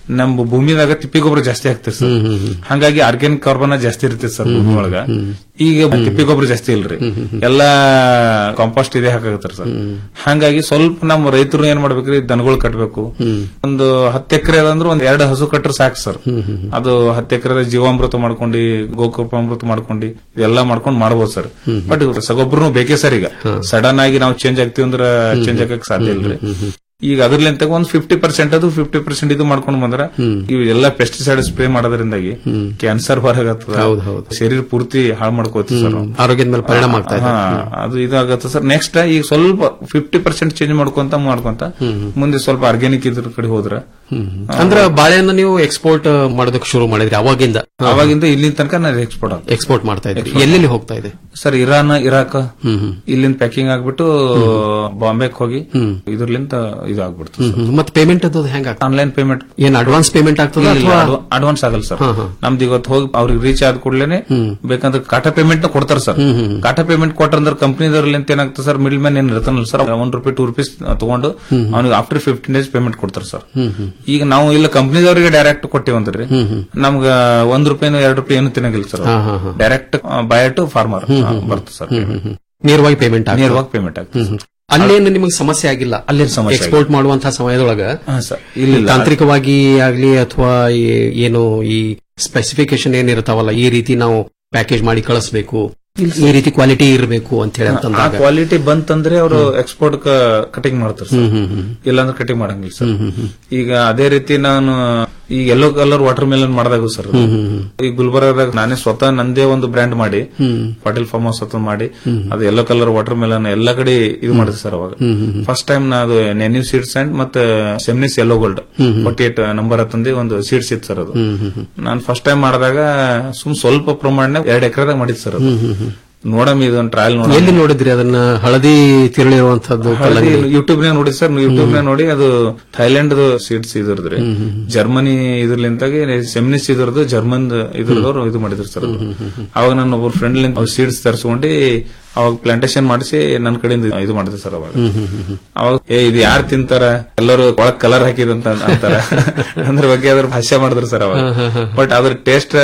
ನಮ್ಮ ಭೂಮಿದಾಗ ತಿಪ್ಪಿ ಗೊಬ್ಬರ ಜಾಸ್ತಿ ಆಗ್ತದೆ ಸರ್ ಹಂಗಾಗಿ ಆರ್ಗ್ಯಾನಿಕ್ ಕಾರ್ಬನ್ ಜಾಸ್ತಿ ಇರ್ತದೆ ಸರ್ ಭೂಮಿ ಒಳಗ ಈಗ ತಿಪ್ಪಿ ಗೊಬ್ಬರ ಜಾಸ್ತಿ ಇಲ್ರಿ ಎಲ್ಲಾ ಕಾಂಪೋಸ್ಟ್ ಇದೆ ಹಾಕಾಗತ್ತಾರ ಸರ್ ಹಂಗಾಗಿ ಸ್ವಲ್ಪ ನಮ್ಮ ರೈತರು ಏನ್ ಮಾಡ್ಬೇಕ್ರಿ ದನಗಳು ಕಟ್ಬೇಕು ಒಂದು ಹತ್ತು ಎಕರೆ ಅಂದ್ರೆ ಒಂದ್ ಎರಡು ಹಸು ಕಟ್ರೆ ಸಾಕು ಸರ್ ಅದು ಹತ್ತು ಎಕರೆ ಜೀವಾಮೃತ ಮಾಡ್ಕೊಂಡು ಗೋಕೃಪಾಮೃತ ಮಾಡ್ಕೊಂಡು ಇದೆಲ್ಲ ಮಾಡ್ಕೊಂಡು ಮಾಡ್ಬೋದು ಸರ್ ಬಟ್ ರಸಗೊಬ್ಬರನು ಬೇಕೇ ಸರ್ ಈಗ ಸಡನ್ ಆಗಿ ನಾವು ಚೇಂಜ್ ಆಗ್ತೀವಿ ಅಂದ್ರೆ ಚೇಂಜ್ ಆಗಕ್ ಸಾಧ್ಯ ಇಲ್ರಿ ಈಗ ಅದ್ರಲಿಂತ ಒಂದ್ ಫಿಫ್ಟಿ ಪರ್ಸೆಂಟ್ ಅದು ಫಿಫ್ಟಿ ಪರ್ಸೆಂಟ್ ಇದು ಮಾಡ್ಕೊಂಡು ಬಂದ್ರ ಇವು ಎಲ್ಲ ಪೆಸ್ಟಿಸೈಡ್ ಸ್ಪ್ರೇ ಮಾಡೋದ್ರಿಂದಾಗಿ ಕ್ಯಾನ್ಸರ್ ಹೊರಗತ್ತದ ಶರೀರ ಪೂರ್ತಿ ಹಾಳು ಮಾಡ್ಕೋತೀವಿ ಸರ್ ನಾವು. ಆರೋಗ್ಯದ ಮೇಲೆ ಪರಿಣಾಮ ಆಗ್ತಾ ಇದೆ ಹಾ, ಅದು ಇದಾಗತ್ತೆ ಸರ್ ನೆಕ್ಸ್ಟ್ ಈಗ ಸ್ವಲ್ಪ ಫಿಫ್ಟಿ ಪರ್ಸೆಂಟ್ ಚೇಂಜ್ ಮಾಡ್ಕೊಂತ ಮಾಡ್ಕೊಂತ ಮುಂದೆ ಸ್ವಲ್ಪ ಆರ್ಗ್ಯಾನಿಕ್ ಇದ್ರ ಕಡೆ ಹೋದ್ರ ಅಂದ್ರ ಬಾಳೆಹಣ್ಣು ನೀವು ಎಕ್ಸ್ಪೋರ್ಟ್ ಮಾಡೋದಕ್ಕೆ ಶುರು ಮಾಡಿದ್ರಿ ಅವಾಗಿಂದ ಅವಾಗಿಂದ ಇಲ್ಲಿನ ತನಕ ನಾನು ಎಕ್ಸ್ಪೋರ್ಟ್ ಆಗ್ತದೆ ಎಕ್ಸ್ಪೋರ್ಟ್ ಮಾಡ್ತಾ ಇದ್ರಿ ಎಲ್ಲೆಲ್ಲಿ ಹೋಗ್ತಾ ಇದೆ ಸರ್ ಇರಾನ್ ಇರಾಕ್ ಇಲ್ಲಿಂದ ಪ್ಯಾಕಿಂಗ್ ಆಗ್ಬಿಟ್ಟು ಬಾಂಬೆಗೆ ಹೋಗಿ ಇದ್ರಲಿಂದ ಇದು ಆಗ್ಬಿಡ್ತು ಮತ್ತೆ ಪೇಮೆಂಟ್ ಅದು ಹೆಂಗ ಆನ್ಲೈನ್ ಪೇಮೆಂಟ್ ಏನ್ ಅಡ್ವಾನ್ಸ್ ಪೇಮೆಂಟ್ ಆಗ್ತದ ಅಥವಾ ಅಡ್ವಾನ್ಸ್ ಆಗಲ್ಲ ಸರ್ ನಮ್ದು ಇವತ್ತು ಹೋಗಿ ಅವ್ರಿಗೆ ರೀಚ್ ಆದ ಕೂಡಲೇ ಬೇಕಂದ್ರೆ ಕಾಟಾ ಪೇಮೆಂಟ್ ನ ಕೊಡ್ತಾರೆ ಸರ್ ಕಾಟಾ ಪೇಮೆಂಟ್ ಕೊಟ್ರಂದ್ರೆ ಕಂಪನಿದವ್ರಲ್ಲಿ ಏನಾಗ್ತದೆ ಸರ್ ಮಿಡಲ್ ಮ್ಯಾನ್ ಏನ್ ಇರ್ತಾನಲ್ಲ sir one rupee two rupees ತಗೊಂಡು ಅವ್ನಿಗೆ ಆಫ್ಟರ್ ಫಿಫ್ಟೀನ್ ಡೇಸ್ ಪೇಮೆಂಟ್ ಕೊಡ್ತಾರೆ ಸರ್ ಈಗ ನಾವು ಇಲ್ಲ ಕಂಪನಿದವರಿಗೆ ಡೈರೆಕ್ಟ್ ಕೊಟ್ಟಿವಂದ್ರಿ ನಮ್ಗ ಒಂದ್ ರೂಪಾಯಿನೂ ಎರಡು ರೂಪಾಯಿ ಏನು ತಿನ್ನಂಗಿಲ್ಲ ಸರ್ ಹಾ, ಹಾ, ಹಾ. ಡೈರೆಕ್ಟ್ ಬೈ ಟು ಫಾರ್ಮರ್ ಬರ್ತದೆ ಸರ್ ನೇರವಾಗಿ ಪೇಮೆಂಟ್ ನೇರವಾಗಿ ಪೇಮೆಂಟ್ ಆಗ್ತದೆ ಅಲ್ಲೇನು ನಿಮಗೆ ಸಮಸ್ಯೆ ಆಗಿಲ್ಲ ಅಲ್ಲೇನ್ ಸಮಸ್ಯೆ ಎಕ್ಸ್ಪೋರ್ಟ್ ಮಾಡುವಂತಹ ಸಮಯದೊಳಗ ಸರ್ ಇಲ್ಲ ತಾಂತ್ರಿಕವಾಗಿ ಆಗ್ಲಿ ಅಥವಾ ಈ- ಏನು ಈ ಸ್ಪೆಸಿಫಿಕೇಶನ್ ಏನಿರ್ತಾವಲ್ಲ ಈ ರೀತಿ ನಾವು ಪ್ಯಾಕೇಜ್ ಮಾಡಿ ಕಳಿಸ್ಬೇಕು ಈ ರೀತಿ ಕ್ವಾಲಿಟಿ ಇರಬೇಕು ಅಂತ ಹೇಳಿ ಆ ಅಂತಂದಾಗ ಕ್ವಾಲಿಟಿ ಬಂತಂದ್ರೆ ಅವರು ಎಕ್ಸ್ಪೋರ್ಟ್ ಕಟಿಂಗ್ ಮಾಡ್ತಾರೆ ಸರ್ ಇಲ್ಲಾಂದ್ರೆ ಕಟಿಂಗ್ ಮಾಡಂಗಿಲ್ಲ ಸರ್ ಈಗ ಅದೇ ರೀತಿ ನಾನು ಈ ಯೆಲ್ಲೋ ಕಲರ್ ವಾಟರ್ ಮೆಲನ್ ಮಾಡಿದಾಗ ಸರ್ ಈ ಗುಲ್ಬರ್ಗದಾಗ ನಾನೇ ಸ್ವತಃ ನಂದೇ ಒಂದು ಬ್ರ್ಯಾಂಡ್ ಮಾಡಿ ಪಾಟೀಲ್ ಫಾರ್ಮ್ ಹೌಸ್ ಅಂತ ಮಾಡಿ ಅದು ಯೆಲ್ಲೋ ಕಲರ್ ವಾಟರ್ ಮೆಲನ್ ಎಲ್ಲಾ ಕಡೆ ಇದು ಮಾಡಿದೆ ಸರ್ ಅವಾಗ ಫಸ್ಟ್ ಟೈಮ್ ನಾ ಅದು ನೆನ್ಯೂ ಸೀಡ್ಸ್ ಅಂಡ್ ಮತ್ತೆ Seminis yellow gold forty eight number ಅಂತಂದು ಒಂದು ಸೀಡ್ಸ್ ಇತ್ತು ಸರ್ ಅದು ನಾನು ಫಸ್ಟ್ ಟೈಮ್ ಮಾಡಿದಾಗ ಸುಮ್ ಸ್ವಲ್ಪ ಪ್ರಮಾಣ ಎರಡು ಎಕರೆದಾಗ ಮಾಡಿದ್ ಸರ್ ಅದು ನೋಡಮ್ ಇದೊಂದು ಟ್ರಯಲ್ ನೋಡ ಎಲ್ಲಿ ನೋಡಿದ್ರಿ ಅದನ್ನ ಹಳದಿ ತಿರುಳಿರುವಂತದ್ದು ಕಲ್ಲಂಗಡಿ ಯೂಟ್ಯೂಬ್ ನಾಗ ನೋಡಿ ಸರ್ ಯೂಟ್ಯೂಬ್ ನಾಗ ನೋಡಿ ಅದು ಥೈಲ್ಯಾಂಡ್ ಸೀಡ್ಸ್ ಇದ್ರದ್ರಿ ಜರ್ಮನಿ ಇದ್ರಲಿಂತಾಗಿ ಸೆಮಿನಿಸ್ ಇದ್ರದ್ದು ಜರ್ಮನ್ ಇದ್ರದವ್ರು ಇದು ಮಾಡಿದ್ರು ಸರ್ ಅದು ಅವಾಗ ನನ್ನ ಒಬ್ಬರು ಫ್ರೆಂಡ್ ಸೀಡ್ಸ್ ತರಿಸ್ಕೊಂಡು ಅವಾಗ ಪ್ಲಾಂಟೇಶನ್ ಮಾಡಿಸಿ ನನ್ನ ಕಡೆಯಿಂದ ಇದು ಮಾಡಿದೆ ಸರ್ ಅವಾಗ ಅವಾಗ ಏ ಇದು ಯಾರು ತಿಂತಾರ ಎಲ್ಲರೂ ಒಳಗ್ ಕಲರ್ ಹಾಕಿದಂತ ಅಂತಾರ ಅದ್ರ ಬಗ್ಗೆ ಅದ್ರ ಭಾಷ್ಯ ಮಾಡಿದ್ರು ಸರ್ ಅವಾಗ ಬಟ್ ಅದ್ರ ಟೇಸ್ಟ್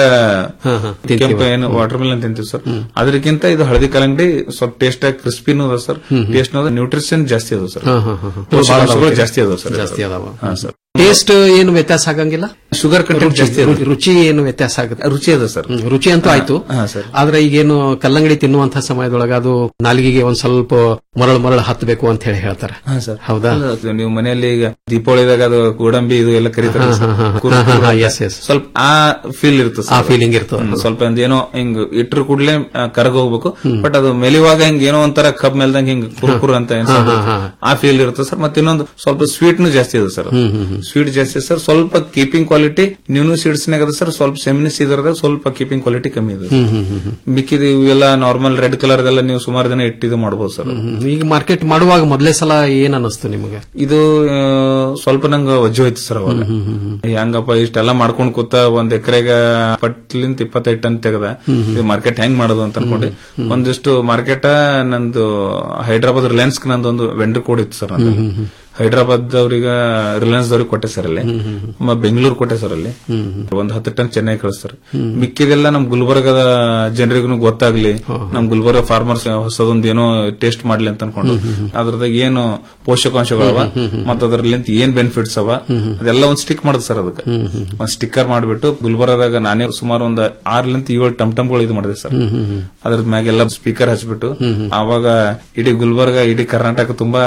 ಕೆಂಪು ಏನು ವಾಟರ್ ಮಿಲನ್ ತಿಂತೀವಿ ಸರ್ ಅದಕ್ಕಿಂತ ಇದು ಹಳದಿ ಕಲ್ಲಂಗಡಿ ಸ್ವಲ್ಪ ಟೇಸ್ಟ್ ಕ್ರಿಸ್ಪಿನೂ ಅದ ಸರ್ ಟೇಸ್ಟ್ ನ್ಯೂಟ್ರಿಷನ್ ಜಾಸ್ತಿ ಅದ ಸರ್ ಹಾ, ಹಾ, ಹಾ, ಹಾ. ಪೋಷಕಾಂಶಗಳು ಜಾಸ್ತಿ ಅದಾವ ಸರ್ ಜಾಸ್ತಿ ಅದಾವ ಹಾ ಸರ್ ಟೇಸ್ಟ್ ಏನು ವ್ಯತ್ಯಾಸ ಆಗಂಗಿಲ್ಲ ಶುಗರ್ ಕಂಟೆಂಟ್ ಜಾಸ್ತಿ ಅದ ರುಚಿ- ರುಚಿ ಏನು ವ್ಯತ್ಯಾಸ ಆಗುತ್ತೆ ರುಚಿ ಅದ ಸರ್ ಹ್ಮ್, ರುಚಿ ಅಂತೂ ಆಯ್ತು ಹಾ ಸರ್ ಆದ್ರೆ ಈಗೇನು ಕಲ್ಲಂಗಡಿ ತಿನ್ನುವಂತ ಸಮಯದೊಳಗ ಅದು ನಾಲಿಗೆಗೆ ಒಂದ್ ಸ್ವಲ್ಪ ಮರಳು ಮರಳು ಹತ್ತಬೇಕು ಅಂತ ಹೇಳಿ ಹೇಳ್ತಾರೆ ಹಾ ಸರ್ ಹೌದಾ ಅದು ನೀವು ಮನೆಯಲ್ಲಿ ಈಗ ದೀಪಾವಳಿದಾಗ ಅದು ಗೋಡಂಬಿ ಇದು ಎಲ್ಲ ಕರೀತಾರೆ ಹಾ, ಸರ್. ಹಾ, ಹಾ. ಕುರು- ಹಾ, ಹಾ, ಕುರು ಹಾ, ಅಂತ. yes, yes. ಸ್ವಲ್ಪ ಆ ಫೀಲ್ ಇರ್ತದೆ ಆ feeling ಇರ್ತದೆ. ಹ್ಮ್, ಸ್ವಲ್ಪ ಒಂದ್ ಏನೋ ಹಿಂಗ್ ಇಟ್ರು ಕೂಡಲೇ ಕರಗ ಹೋಗ್ಬೇಕು ಬಟ್ ಅದು ಮೆಲಿವಾಗ ಹಿಂಗ್ ಏನೋ ಒಂಥರ ಕಬ್ ಮೇಲ್ದಂಗ್ ಹಿಂಗ್ ಕುರುಕುರು ಅಂತ ಏನ್ ಹಾ, sound ಹಾ, ಇರುತ್ತೆ. ಹಾ. ಆ ಫೀಲ್ ಇರುತ್ತೆ ಸರ್ ಮತ್ತೆ ಇನ್ನೊಂದು ಸ್ವಲ್ಪ ಸ್ವೀಟ್ ಜಾಸ್ತಿ ಇದೆ ಸರ್ ಸ್ವೀಟ್ ಜಾಸ್ತಿ ಸರ್ ಸ್ವಲ್ಪ ಕೀಪಿಂಗ್ ಕ್ವಾಲಿಟಿ ನ್ಯೂನು ಸೀಡ್ಸ್ ನಾಗ ಅದ ಸರ್ ಸ್ವಲ್ಪ ಸೆಮಿನಿಸ್ ಇದ್ರದಾಗ ಸ್ವಲ್ಪ ಕೀಪಿಂಗ್ ಕ್ವಾಲಿಟಿ ಕಮ್ಮಿ ಇದೆ ಹ್ಮ್, ಹ್ಮ್, ಹ್ಮ್, ಹ್ಮ್. ಮಿಕ್ಕಿದ ಇವೆಲ್ಲ ನಾರ್ಮಲ್ ರೆಡ್ ಕಲರ್ ಎಲ್ಲ ನೀವು ಸುಮಾರು ದಿನ ಇಟ್ಟಿದ್ದು ಮಾಡಬಹುದು ಸರ್ ಹ್ಮ್. ಈಗ ಮಾರ್ಕೆಟ್ ಮಾಡುವಾಗ ಮೊದಲೇ ಸಲ ಏನ್ ಅನ್ನಿಸ್ತು ನಿಮಗೆ ಇದು ಆ, ಸ್ವಲ್ಪ ನಂಗ ವಜ್ಜು ಹೋಯ್ತು ಸರ್ ಅವಾಗ ಹೆಂಗಪ್ಪ ಇಷ್ಟೆಲ್ಲ ಮಾಡ್ಕೊಂಡ್ ಕೂತ ಒಂದ್ ಎಕರೆಗ ಪಟ್ಲಿಂತ ಇಪ್ಪತ್ತೈದು ಟನ್ ತೆಗದ ಇದು ಮಾರ್ಕೆಟ್ ಹೆಂಗ್ ಮಾಡೋದು ಅಂತ ಅನ್ಕೊಂಡು ಒಂದಿಷ್ಟು ಮಾರ್ಕೆಟ್ ನಂದು ಹೈದ್ರಾಬಾದ್ ರಿಲಯನ್ಸ್ ನಂದು ಒಂದು ವೆಂಡರ್ ಕೋಡ್ ಇತ್ತು ಸರ್ ನಂದು ಹೈದ್ರಾಬಾದ್ ಅವ್ರಿಗೆ ರಿಲಯನ್ಸ್ ದವ್ರಿಗೆ ಕೊಟ್ಟೆ ಸರ್ ಅಲ್ಲಿ ಮ ಬೆಂಗಳೂರು ಕೊಟ್ಟೆ ಸರ್ ಅಲ್ಲಿ ಒಂದ್ ಹತ್ತು ಟನ್ ಚೆನ್ನೈ ಕಳಿಸ್ತಾರೆ ಮಿಕ್ಕಿದೆಲ್ಲ ನಮ್ ಗುಲ್ಬರ್ಗದ ಜನರಿಗೂ ಗೊತ್ತಾಗ್ಲಿ ನಮ್ ಗುಲ್ಬರ್ಗ ಫಾರ್ಮರ್ಸ್ ಹೊಸದೊಂದ್ ಏನೋ ಟೇಸ್ಟ್ ಮಾಡ್ಲಿ ಅಂತ ಅನ್ಕೊಂಡು ಅದ್ರದಾಗ ಏನು ಪೋಷಕಾಂಶಗಳವ ಮತ್ತ ಅದ್ರಲ್ಲಿಂತ ಏನ್ ಬೆನಿಫಿಟ್ಸ್ ಅವ ಅದೆಲ್ಲ ಒಂದ್ ಸ್ಟಿಕ್ ಮಾಡುದು ಸರ್ ಅದಕ್ಕೆ ಒಂದ್ ಸ್ಟಿಕ್ಕರ್ ಮಾಡ್ಬಿಟ್ಟು ಗುಲ್ಬರ್ಗದಾಗ ನಾನೇ ಸುಮಾರು ಒಂದ್ ಆರ್ಲಿಂತ ಏಳು ಟಮ್ ಟಮ್ಗಳು ಇದು ಮಾಡಿದೆ ಸರ್ ಅದ್ರ ಮ್ಯಾಗೆಲ್ಲ ಸ್ಪೀಕರ್ ಹಚ್ಬಿಟ್ಟು ಆವಾಗ ಇಡೀ ಗುಲ್ಬರ್ಗ ಇಡೀ ಕರ್ನಾಟಕ ತುಂಬಾ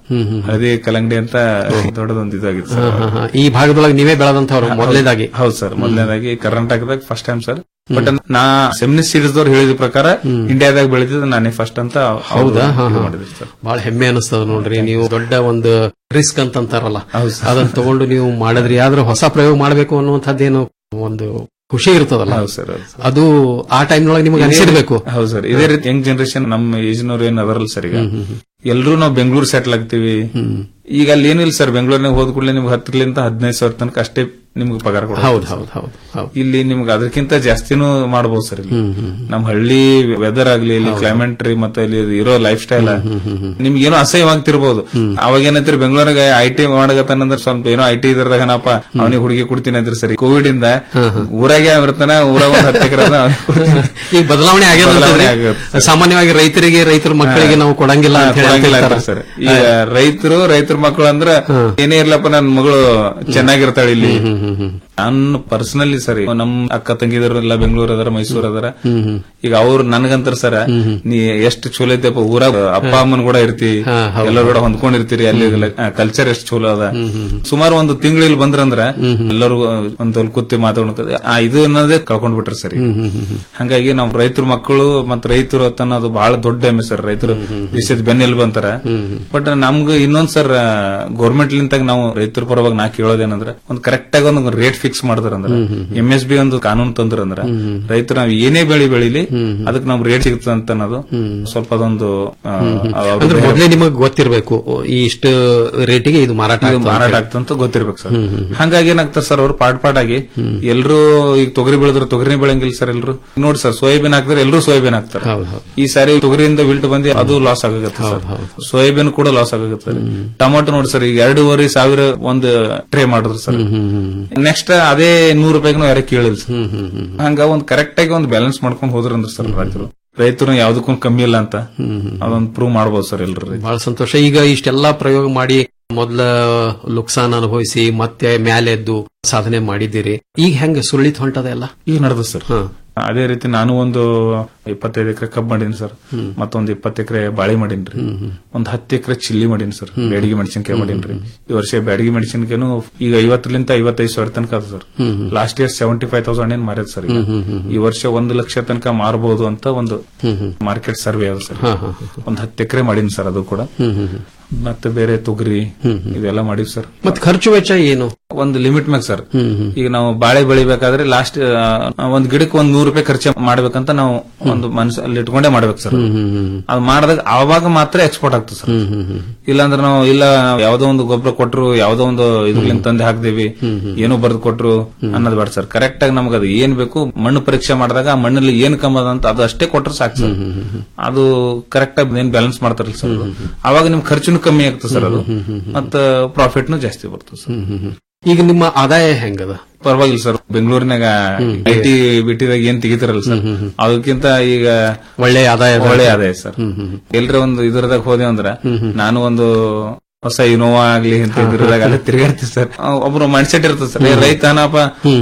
ಹಳದಿ ಕಲಂಗಡಿ ಅಂತ ದೊಡ್ಡದೊಂದು ಇದಾಗಿತ್ತು ಹಾ, ಸರ್ ಹಾ, ಹಾ. ಈ ಭಾಗದೊಳಗೆ ನೀವೇ ಬೆಳೆದಂತವ್ರು ಮೊದಲನೇದಾಗಿ ಹೌದು ಸರ್ ಮೊದಲನೇದಾಗಿ ಕರ್ನಾಟಕದಾಗ ಫಸ್ಟ್ ಟೈಮ್ ಸರ್ ಬಟ್ ನಾ ಸೆಮಿನಿಸ್ ಸೀರೀಸ್ ದವ್ರು ಹೇಳಿದ ಪ್ರಕಾರ ಇಂಡಿಯಾದಾಗ ಬೆಳೆದಿದ್ದು ನಾನೇ ಫಸ್ಟ್ ಅಂತ ಅವ್ರು ಹೌದಾ ಹಾ, ಇದು ಹಾ. ಮಾಡಿದ್ರು ಸರ್ ಬಹಳ ಹೆಮ್ಮೆ ಅನಿಸ್ತದ ನೋಡ್ರಿ ನೀವು ದೊಡ್ಡ ಒಂದು ರಿಸ್ಕ್ ಅಂತಂತಾರಲ್ಲ ಅದನ್ನ ತಗೊಂಡು ನೀವು ಮಾಡಿದ್ರಿ ಆದ್ರೆ ಹೊಸ ಪ್ರಯೋಗ ಮಾಡಬೇಕು ಅನ್ನುವಂಥದ್ದೇನು ಒಂದು ಖುಷಿ ಇರ್ತದಲ್ಲ ಹೌದು ಸರ್ ಹೌದು ಸರ್. ಅದು ಆ ಟೈಮ್ನೊಳಗೆ ನಿಮಗೆ ಅನಿಸಿರ್ಬೇಕು ಹೌದು ಸರ್ ಇದೇ ರೀತಿ ಯಂಗ್ ಜನರೇಷನ್ ನಮ್ಮ ಏಜ್ನವ್ರು ಏನ್ ಅದರಲ್ಲ ಸರ್ ಈಗ ಎಲ್ರೂ ನಾವು ಬೆಂಗಳೂರು ಸೆಟ್ಲ್ ಆಗ್ತೀವಿ ಈಗ ಅಲ್ಲಿ ಏನಿಲ್ಲ ಸರ್ ಬೆಂಗಳೂರಿನಾಗ ಹೋದ ಕೂಡಲೇ ನಿಮ್ಗೆ ಹತ್ತರಿಂದ ಹದಿನೈದು ಸಾವಿರ ತನಕ ಅಷ್ಟೇ ನಿಮ್ಗೆ ಪಗಾರ ಕೊಡ ಹೌದು ಹೌದು ಹೌದು ಹೌದು ಇಲ್ಲಿ ನಿಮ್ಗೆ ಅದಕ್ಕಿಂತ ಜಾಸ್ತಿನೂ ಮಾಡಬಹುದು ಸರ್ ಇಲ್ಲಿ ನಮ್ ಹಳ್ಳಿ ವೆದರ್ ಆಗ್ಲಿ ಇಲ್ಲಿ ಕ್ಲೈಮೇಟ್ ರೀ ಮತ್ತೆ ಇಲ್ಲಿ ಇರೋ ಲೈಫ್ ಸ್ಟೈಲ್ ನಿಮ್ಗೆ ಏನೋ ಅಸಹ್ಯವಾಗ್ತಿರ್ಬೋದು ಅವಾಗ ಏನಂತೀರಿ ಬೆಂಗಳೂರಾಗ ಐ ಟಿ ಮಾಡಕತ್ತಾನಂದ್ರ ಸ್ವಲ್ಪ ಏನೋ ಐ ಟಿ ಇದ್ರದಾಗನಪ್ಪ ಅವನಿಗೆ ಹುಡುಗಿ ಕೊಡ್ತೀನಿ ಅಂದ್ರಿ ಸರಿ ಕೋವಿಡ್ ಇಂದ ಊರಾಗೆ ಇರ್ತಾನ ಊರಾಗ ಒಂದ್ ಹತ್ತು ಎಕರೆ ಅದ, ಅವ್ನಿಗೆ ಕೊಡ್ತೀನಿ. ಈಗ ಬದಲಾವಣೆ ಬದಲಾವಣೆ ಆಗಿರೋದ್ರಿ ಆಗುತ್ತೆ. ಸಾಮಾನ್ಯವಾಗಿ ರೈತರಿಗೆ ರೈತರ ಮಕ್ಕಳಿಗೆ ನಾವು ಕೊಡಂಗಿಲ್ಲ ಅಂತ ಹೇಳಿ ಕೊಡಂಗಿಲ್ಲ ಅಂತಿರ್ತಾರೆ. ಅಂತಾರೆ ಸರ್ ಈಗ ರೈತರು ರೈತರ ಮಕ್ಕಳು ಅಂದ್ರ ಏನೇ ಇರ್ಲಪ್ಪ ನನ್ ಮಗಳು ಚೆನ್ನಾಗಿರ್ತಾಳೆ ಇಲ್ಲಿ ನಾನು ಪರ್ಸನಲಿ ಸರಿ ನಮ್ ಅಕ್ಕ ತಂಗಿದರು ಎಲ್ಲ ಬೆಂಗಳೂರು ಅದರ ಮೈಸೂರು ಅದರ ಈಗ ಅವ್ರು ನನ್ಗಂತಾರ ಸರ್ ನೀ ಎಷ್ಟು ಚಲೋ ಐತೆಪ್ಪ ಊರಾಗ ಅಪ್ಪ ಅಮ್ಮನ ಕೂಡ ಇರ್ತಿ ಎಲ್ಲರೂ ಕೂಡ ಹೊಂದ್ಕೊಂಡಿರ್ತೀರಿ ಅಲ್ಲಿ ಕಲ್ಚರ್ ಎಷ್ಟು ಚಲೋ ಅದ ಸುಮಾರು ಒಂದು ತಿಂಗಳು ಇಲ್ಲಿ ಬಂದ್ರಂದ್ರ ಎಲ್ಲರೂ ಒಂದ್ ಅಲ್ಲಿ ಕೂತಿ ಮಾತಾಡೋದು ಆ ಇದು ಅನ್ನೋದೇ ಕಳ್ಕೊಂಡ್ ಬಿಟ್ರಿ ಸರಿ ಹಂಗಾಗಿ ನಾವು ರೈತರ ಮಕ್ಕಳು ಮತ್ ರೈತರು ಅಂತ ಅನ್ನೋದು ಬಹಳ ದೊಡ್ಡ ಹೆಮ್ಮೆ ಸರ್ ರೈತರು ದೇಶದ ಬೆನ್ನೆಲುಬು ಅಂತಾರ ಬಟ್ ನಮ್ಗ ಇನ್ನೊಂದ್ ಸರ್ ಗೌರ್ಮೆಂಟ್ ಲಿಂತಾಗ ನಾವು ರೈತರ ಪರವಾಗಿ ನಾ ಕೇಳೋದೇನಂದ್ರ ಒಂದ್ ಕರೆಕ್ಟ್ ಆಗಿ ಒಂದು ರೇಟ್ ಫಿಕ್ಸ್ ಮಾಡಿದ್ರಂದ್ರ ಎಂ ಎಸ್ ಬಿ ಒಂದು ಕಾನೂನು ತಂದ್ರಂದ್ರ ರೈತರು ನಾವ್ ಏನೇ ಬೆಳಿ ಬೆಳಿಲಿ ಅದಕ್ಕೆ ನಮ್ಗೆ ರೇಟ್ ಸಿಗುತ್ತೆ ಅಂತ ಅನ್ನೋದು ಸ್ವಲ್ಪ ಅದೊಂದು ಆ, ಅವ್ರ ಅಂದ್ರೆ ಮೊದಲೇ ನಿಮಗೆ ಗೊತ್ತಿರಬೇಕು ಈ ಇಷ್ಟು ರೇಟಿಗೆ ಇದು ಮಾರಾಟ ಇದು ಆಗ್ತದೆ ಅಂತ ಮಾರಾಟ ಹೇಳಿ. ಆಗ್ತಂತ ಗೊತ್ತಿರ್ಬೇಕು ಸರ್ ಹಂಗಾಗಿ ಏನಾಗ್ತದೆ ಸರ್ ಅವ್ರು ಪಾಟ್ ಪಾಟ್ ಆಗಿ ಎಲ್ರು ಈಗ ತೊಗರಿ ಬೆಳೆದ್ರು ತೊಗರಿನೇ ಬೆಳಂಗಿಲ್ಲ ಸರ್ ಎಲ್ರು ನೋಡಿ ಸರ್ ಸೋಯಾಬೀನ್ ಹಾಕಿದ್ರೆ ಎಲ್ರು ಸೋಯಾಬೀನ್ ಹಾಕ್ತಾರೆ ಈ ಸಾರಿ ತೊಗರಿಯಿಂದ ವಿಲ್ಟ್ ಬಂದು ಅದು ಲಾಸ್ ಆಗುತ್ತೆ ಸರ್ ಸೋಯಾಬೀನ್ ಕೂಡ ಲಾಸ್ ಆಗುತ್ತೆ ಟೊಮಾಟೊ ನೋಡಿ ಸರ್ ಈಗ ಎರಡೂವರೆ ಸಾವಿರ ಒಂದು ಟ್ರೇ ಮಾಡಿದ್ರು ಸರ್ ನೆಕ್ಸ್ಟ್ ಅದೇ ನೂರು ರೂಪಾಯಿಗೂ ಯಾರೇ ಕೇಳಿಲ್ಲ ಸರ್ ಹಂಗ ಒಂದ್ ಕರೆಕ್ಟ್ ಆಗಿ ಒಂದು ಬ್ಯಾಲೆನ್ಸ್ ಮಾಡ್ಕೊಂಡು ಹೋದ್ರಂದ್ರ ಸರ್ ರೈತರು ರೈತರು ಯಾವ್ದಕ್ಕೂ ಕಮ್ಮಿ ಇಲ್ಲ ಅಂತ ಅದೊಂದು ಪ್ರೂವ್ ಮಾಡ್ಬೋದು ಸರ್ ಎಲ್ರು ಬಹಳ ಸಂತೋಷ ಈಗ ಇಷ್ಟೆಲ್ಲಾ ಪ್ರಯೋಗ ಮಾಡಿ ಮೊದಲ ಲುಕ್ಸಾನ್ ಅನುಭವಿಸಿ ಮತ್ತೆ ಮ್ಯಾಲೆದ್ದು ಸಾಧನೆ ಮಾಡಿದ್ದೀರಿ ಈಗ ಹೆಂಗ ಸುರಳಿತ್ ಹೊಂಟದ ಎಲ್ಲ ಈಗ ನಡೆದ ಸರ್ ಅದೇ ರೀತಿ ನಾನು ಒಂದು ಇಪ್ಪತ್ತೈದು ಎಕರೆ ಕಬ್ಬು ಮಾಡೀನಿ ಸರ್ ಮತ್ತೊಂದು ಇಪ್ಪತ್ತು ಎಕರೆ ಬಾಳೆ ಮಾಡೀನಿ ಒಂದ್ ಹತ್ತು ಎಕರೆ ಚಿಲ್ಲಿ ಮಾಡೀನಿ ಸರ್ ಬ್ಯಾಡಿಗೆ ಮೆಣಸಿನ್ಕಾಯಿ ಮಾಡೀನಿ ಈ ವರ್ಷ ಬ್ಯಾಡಿಗೆ ಮೆಣಸಿನ್ಕಾಯಿನು ಈಗ ಐವತ್ತರಿಂದ ಐವತ್ತೈದು ಸಾವಿರ ತನಕ ಅದ sir last year seventy five thousand ಏನ್ ಮಾರ್ಯದ ಸರ್ ಈಗ. ಈ ವರ್ಷ ಒಂದು ಲಕ್ಷ ತನಕ ಮಾರಬಹುದು ಅಂತ ಒಂದು ಮಾರ್ಕೆಟ್ ಸರ್ವೆ ಅದ ಸರ್ ಒಂದ್ ಹತ್ತು ಎಕರೆ ಮಾಡೀನಿ ಸರ್ ಅದು ಕೂಡ ಮತ್ತೆ ಬೇರೆ ತೊಗರಿ ಇದೆಲ್ಲ ಮಾಡಿವಿ ಸರ್ ಮತ್ ಖರ್ಚು ವೆಚ್ಚ ಏನು ಒಂದು ಲಿಮಿಟ್ ಮ್ಯಾಗ ಸರ್ ಈಗ ನಾವು ಬಾಳೆ ಬೆಳಿಬೇಕಾದ್ರೆ ಲಾಸ್ಟ್ ಒಂದ್ ಗಿಡಕ್ಕೆ ಒಂದ್ ನೂರು ರೂಪಾಯಿ ಖರ್ಚು ಮಾಡ್ಬೇಕಂತ ನಾವು ಒಂದು ಮನಸ್ಸಲ್ಲಿ ಇಟ್ಕೊಂಡೇ ಮಾಡ್ಬೇಕು ಸರ್ ಅದು ಮಾಡಿದಾಗ ಆವಾಗ ಮಾತ್ರ ಎಕ್ಸ್ಪೋರ್ಟ್ ಆಗ್ತದೆ ಸರ್ ಇಲ್ಲಾಂದ್ರೆ ನಾವು ಇಲ್ಲ ನಾವ್ ಯಾವ್ದೋ ಒಂದು ಗೊಬ್ಬರ ಕೊಟ್ರು ಯಾವ್ದೋ ಒಂದು ಇದ್ರಲಿಂದ ತಂದೆ ಹಾಕ್ದೇವಿ ಏನೋ ಬರ್ದು ಕೊಟ್ರು ಅನ್ನೋದು ಬೇಡ ಸರ್ ಕರೆಕ್ಟ್ ಆಗಿ ನಮ್ಗೆ ಅದು ಏನ್ ಬೇಕು ಮಣ್ಣು ಪರೀಕ್ಷೆ ಮಾಡಿದಾಗ ಆ ಮಣ್ಣಲ್ಲಿ ಏನ್ ಕಮ್ಮದ ಅಂತ ಅದು ಅಷ್ಟೇ ಕೊಟ್ರೆ ಸಾಕು ಸರ್ ಅದು ಕರೆಕ್ಟ್ ಆಗಿ ಏನ್ ಬ್ಯಾಲೆನ್ಸ್ ಮಾಡ್ತಾರಲ್ಲ ಸರ್ ಅದು. ಅವಾಗ ನಿಮ್ ಖರ್ಚುನು ಕಮ್ಮಿ ಆಗ್ತದೆ ಸರ್ ಅದು ಮತ್ತ ಪ್ರಾಫಿಟ್ನು ಜಾಸ್ತಿ ಬರ್ತದೆ ಸರ್ ಈಗ ನಿಮ್ಮ ಆದಾಯ ಹೆಂಗದ ಪರವಾಗಿಲ್ಲ ಸರ್ ಬೆಂಗಳೂರಿನಾಗ ಐ ಟಿ ಬಿಟ್ಟಿದಾಗ ಏನ್ ತೆಗಿತಾರಲ್ಲ ಸರ್ ಅದಕ್ಕಿಂತ ಈಗ ಒಳ್ಳೆ ಆದಾಯ ಅದ. ಒಳ್ಳೆ ಆದಾಯ ಸರ್ ಎಲ್ರ ಒಂದು ಇದ್ರದಾಗ ಹೋದೆ ಅಂದ್ರ ನಾನು ಒಂದು ಹೊಸ ಇನೋವಾ ಆಗ್ಲಿ ಅಂತ ಇದ್ರದಾಗ ಅಲ್ಲೇ ತಿರುಗಾಡ್ತೀವಿ ಸರ್ ಒಬ್ರು ಮೈಂಡ್ ಸೆಟ್ ಇರ್ತದೆ ಸರ್ ಏ ರೈತನಪ್ಪ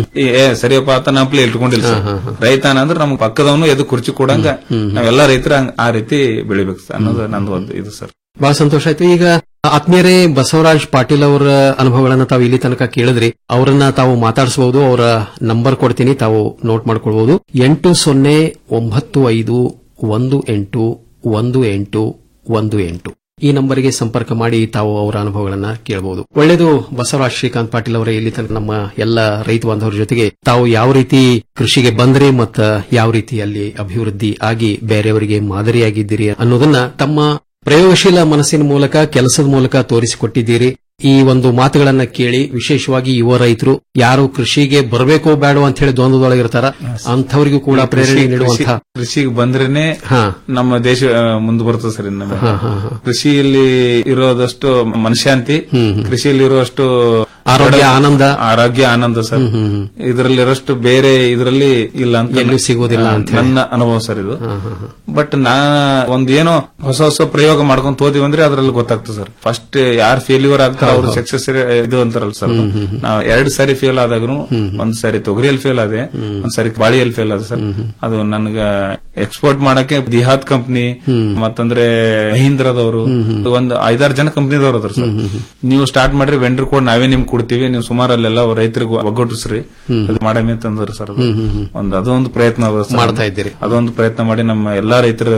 ಏ ಸರಿಯಪ್ಪ ಆತ ನಾಪ್ಲೆ ಇಟ್ಕೊಂಡಿಲ್ಲ ಸರ್ ರೈತನ ಅಂದ್ರೆ ನಮ್ ಪಕ್ಕದವನು ಎದು ಕುರ್ಚಿ ಕೊಡಂಗ ನಾವೆಲ್ಲ ರೈತರ ಆ ರೀತಿ ಬೆಳಿಬೇಕು ಸರ್ ಅನ್ನೋದು ನಂದು ಒಂದು ಇದು ಸರ್ ಬಹಳ ಸಂತೋಷ ಆಯ್ತು ಈಗ ಆತ್ಮೀಯರೇ ಬಸವರಾಜ್ ಪಾಟೀಲ್ ಅವರ ಅನುಭವಗಳನ್ನ ತಾವು ಇಲ್ಲಿ ತನಕ ಕೇಳಿದ್ರಿ ಅವರನ್ನ ತಾವು ಮಾತಾಡಿಸಬಹುದು ಅವರ ನಂಬರ್ ಕೊಡ್ತೀನಿ ತಾವು ನೋಟ್ ಮಾಡ್ಕೊಳ್ಬಹುದು ಎಂಟು ಸೊನ್ನೆ ಒಂಬತ್ತು ಐದು ಒಂದು ಎಂಟು ಒಂದು ಎಂಟು ಒಂದು ಎಂಟು ಈ ನಂಬರಿಗೆ ಸಂಪರ್ಕ ಮಾಡಿ ತಾವು ಅವರ ಅನುಭವಗಳನ್ನ ಕೇಳಬಹುದು ಒಳ್ಳೆಯದು ಬಸವರಾಜ್ ಶ್ರೀಕಾಂತ್ ಪಾಟೀಲ್ ಅವರೇ ಇಲ್ಲಿ ತನಕ ನಮ್ಮ ಎಲ್ಲ ರೈತ ಬಾಂಧವರ ಜೊತೆಗೆ ತಾವು ಯಾವ ರೀತಿ ಕೃಷಿಗೆ ಬಂದ್ರಿ ಮತ್ತ ಯಾವ ರೀತಿಯಲ್ಲಿ ಅಭಿವೃದ್ಧಿ ಆಗಿ ಬೇರೆಯವರಿಗೆ ಮಾದರಿಯಾಗಿದ್ದೀರಿ ಅನ್ನೋದನ್ನ ತಮ್ಮ ಪ್ರಯೋಗಶೀಲ ಮನಸ್ಸಿನ ಮೂಲಕ ಕೆಲಸದ ಮೂಲಕ ತೋರಿಸಿಕೊಟ್ಟಿದ್ದೀರಿ ಈ ಒಂದು ಮಾತುಗಳನ್ನ ಕೇಳಿ ವಿಶೇಷವಾಗಿ ಯುವ ರೈತರು ಯಾರು ಕೃಷಿಗೆ ಬರಬೇಕೋ ಬೇಡೋ ಅಂತ ಹೇಳಿ ದ್ವಂದ್ವದೊಳಗೆ ಇರ್ತಾರ ಅಂಥವರಿಗೂ ಕೂಡ ಪ್ರೇರಣೆ ನೀಡುವಂತಹ ಕೃಷಿಗೆ ಬಂದ್ರೇನೆ ನಮ್ಮ ದೇಶ ಮುಂದೆ ಬರ್ತದೆ ಸರ್ ಇನ್ನು ಹಾ, ಹಾ, ಹಾ. ಕೃಷಿಯಲ್ಲಿ ಇರೋದಷ್ಟು ಮನಶಾಂತಿ ಕೃಷಿಯಲ್ಲಿ ಇರುವಷ್ಟು ಆರೋಗ್ಯ, ಆನಂದ. ಆರೋಗ್ಯ ಆನಂದ ಸರ್ ಇದರಲ್ಲಿರೋಷ್ಟು ಬೇರೆ ಇದರಲ್ಲಿ ಇಲ್ಲ ಅಂತ ಎಲ್ಲೂ ಸಿಗೋದಿಲ್ಲ ಆ, ಅಂತ ಹೇಳಿ. ನನ್ನ ಅನುಭವ ಸರ್ ಇದು ಬಟ್ ನಾ ಒಂದ್ ಏನೋ ಹೊಸ ಹೊಸ ಪ್ರಯೋಗ ಮಾಡ್ಕೊಂತ ಹೋದಿವಿ ಅಂದ್ರೆ ಅದ್ರಲ್ಲಿ ಗೊತ್ತಾಗ್ತದೆ ಸರ್ ಫಸ್ಟ್ ಯಾರು ಫೇಲ್ಯೂರ್ ಆಗ್ತಾರ ಅವ್ರು ಸಕ್ಸಸ್ ಇದು ಅಂತಾರಲ್ಲ ಸರ್ ನಾವ್ ಎರಡ್ ಸಾರಿ ಫೇಲ್ ಆದಾಗ್ನು ಒಂದ್ ಸಾರಿ ತೊಗರಿಯಲ್ಲಿ ಫೇಲ್ ಆದೆ ಒಂದ್ ಸಾರಿ ಬಾಳಿಯಲ್ಲಿ ಫೇಲ್ ಆದ ಸರ್ ಅದು ನನ್ಗ ಎಕ್ಸ್ಪೋರ್ಟ್ ಮಾಡಕ್ಕೆ ದಿಹಾತ್ ಕಂಪ್ನಿ ಮತ್ತಂದ್ರೆ ಮಹೀಂದ್ರದವರು ಒಂದ್ ಐದಾರು ಜನ ಕಂಪ್ನಿದವ್ರು ಅದ್ರ ಸರ್ ನೀವು ಸ್ಟಾರ್ಟ್ ಮಾಡ್ರಿ ವೆಂಡರ್ ಕೋಡ್ ನಾವೇ ನಿಮ್ಗೆ ಕೊಡ್ತೀವಿ ನೀವು ಸುಮಾರು ಅಲ್ಲೆಲ್ಲ ರೈತರಿಗೆ ಒಗ್ಗಟ್ಟಿಸ್ರಿ ಅದು ಮಾಡಮಿ ಅಂತಂದ್ರು ಸರ್ ಅದು. ಒಂದ್ ಅದೊಂದು ಪ್ರಯತ್ನ ಅದ ಸರ್. ಮಾಡ್ತಾ ಇದ್ದೀರಿ. ಅದೊಂದು ಪ್ರಯತ್ನ ಮಾಡಿ ನಮ್ಮ ಎಲ್ಲಾ ರೈತರ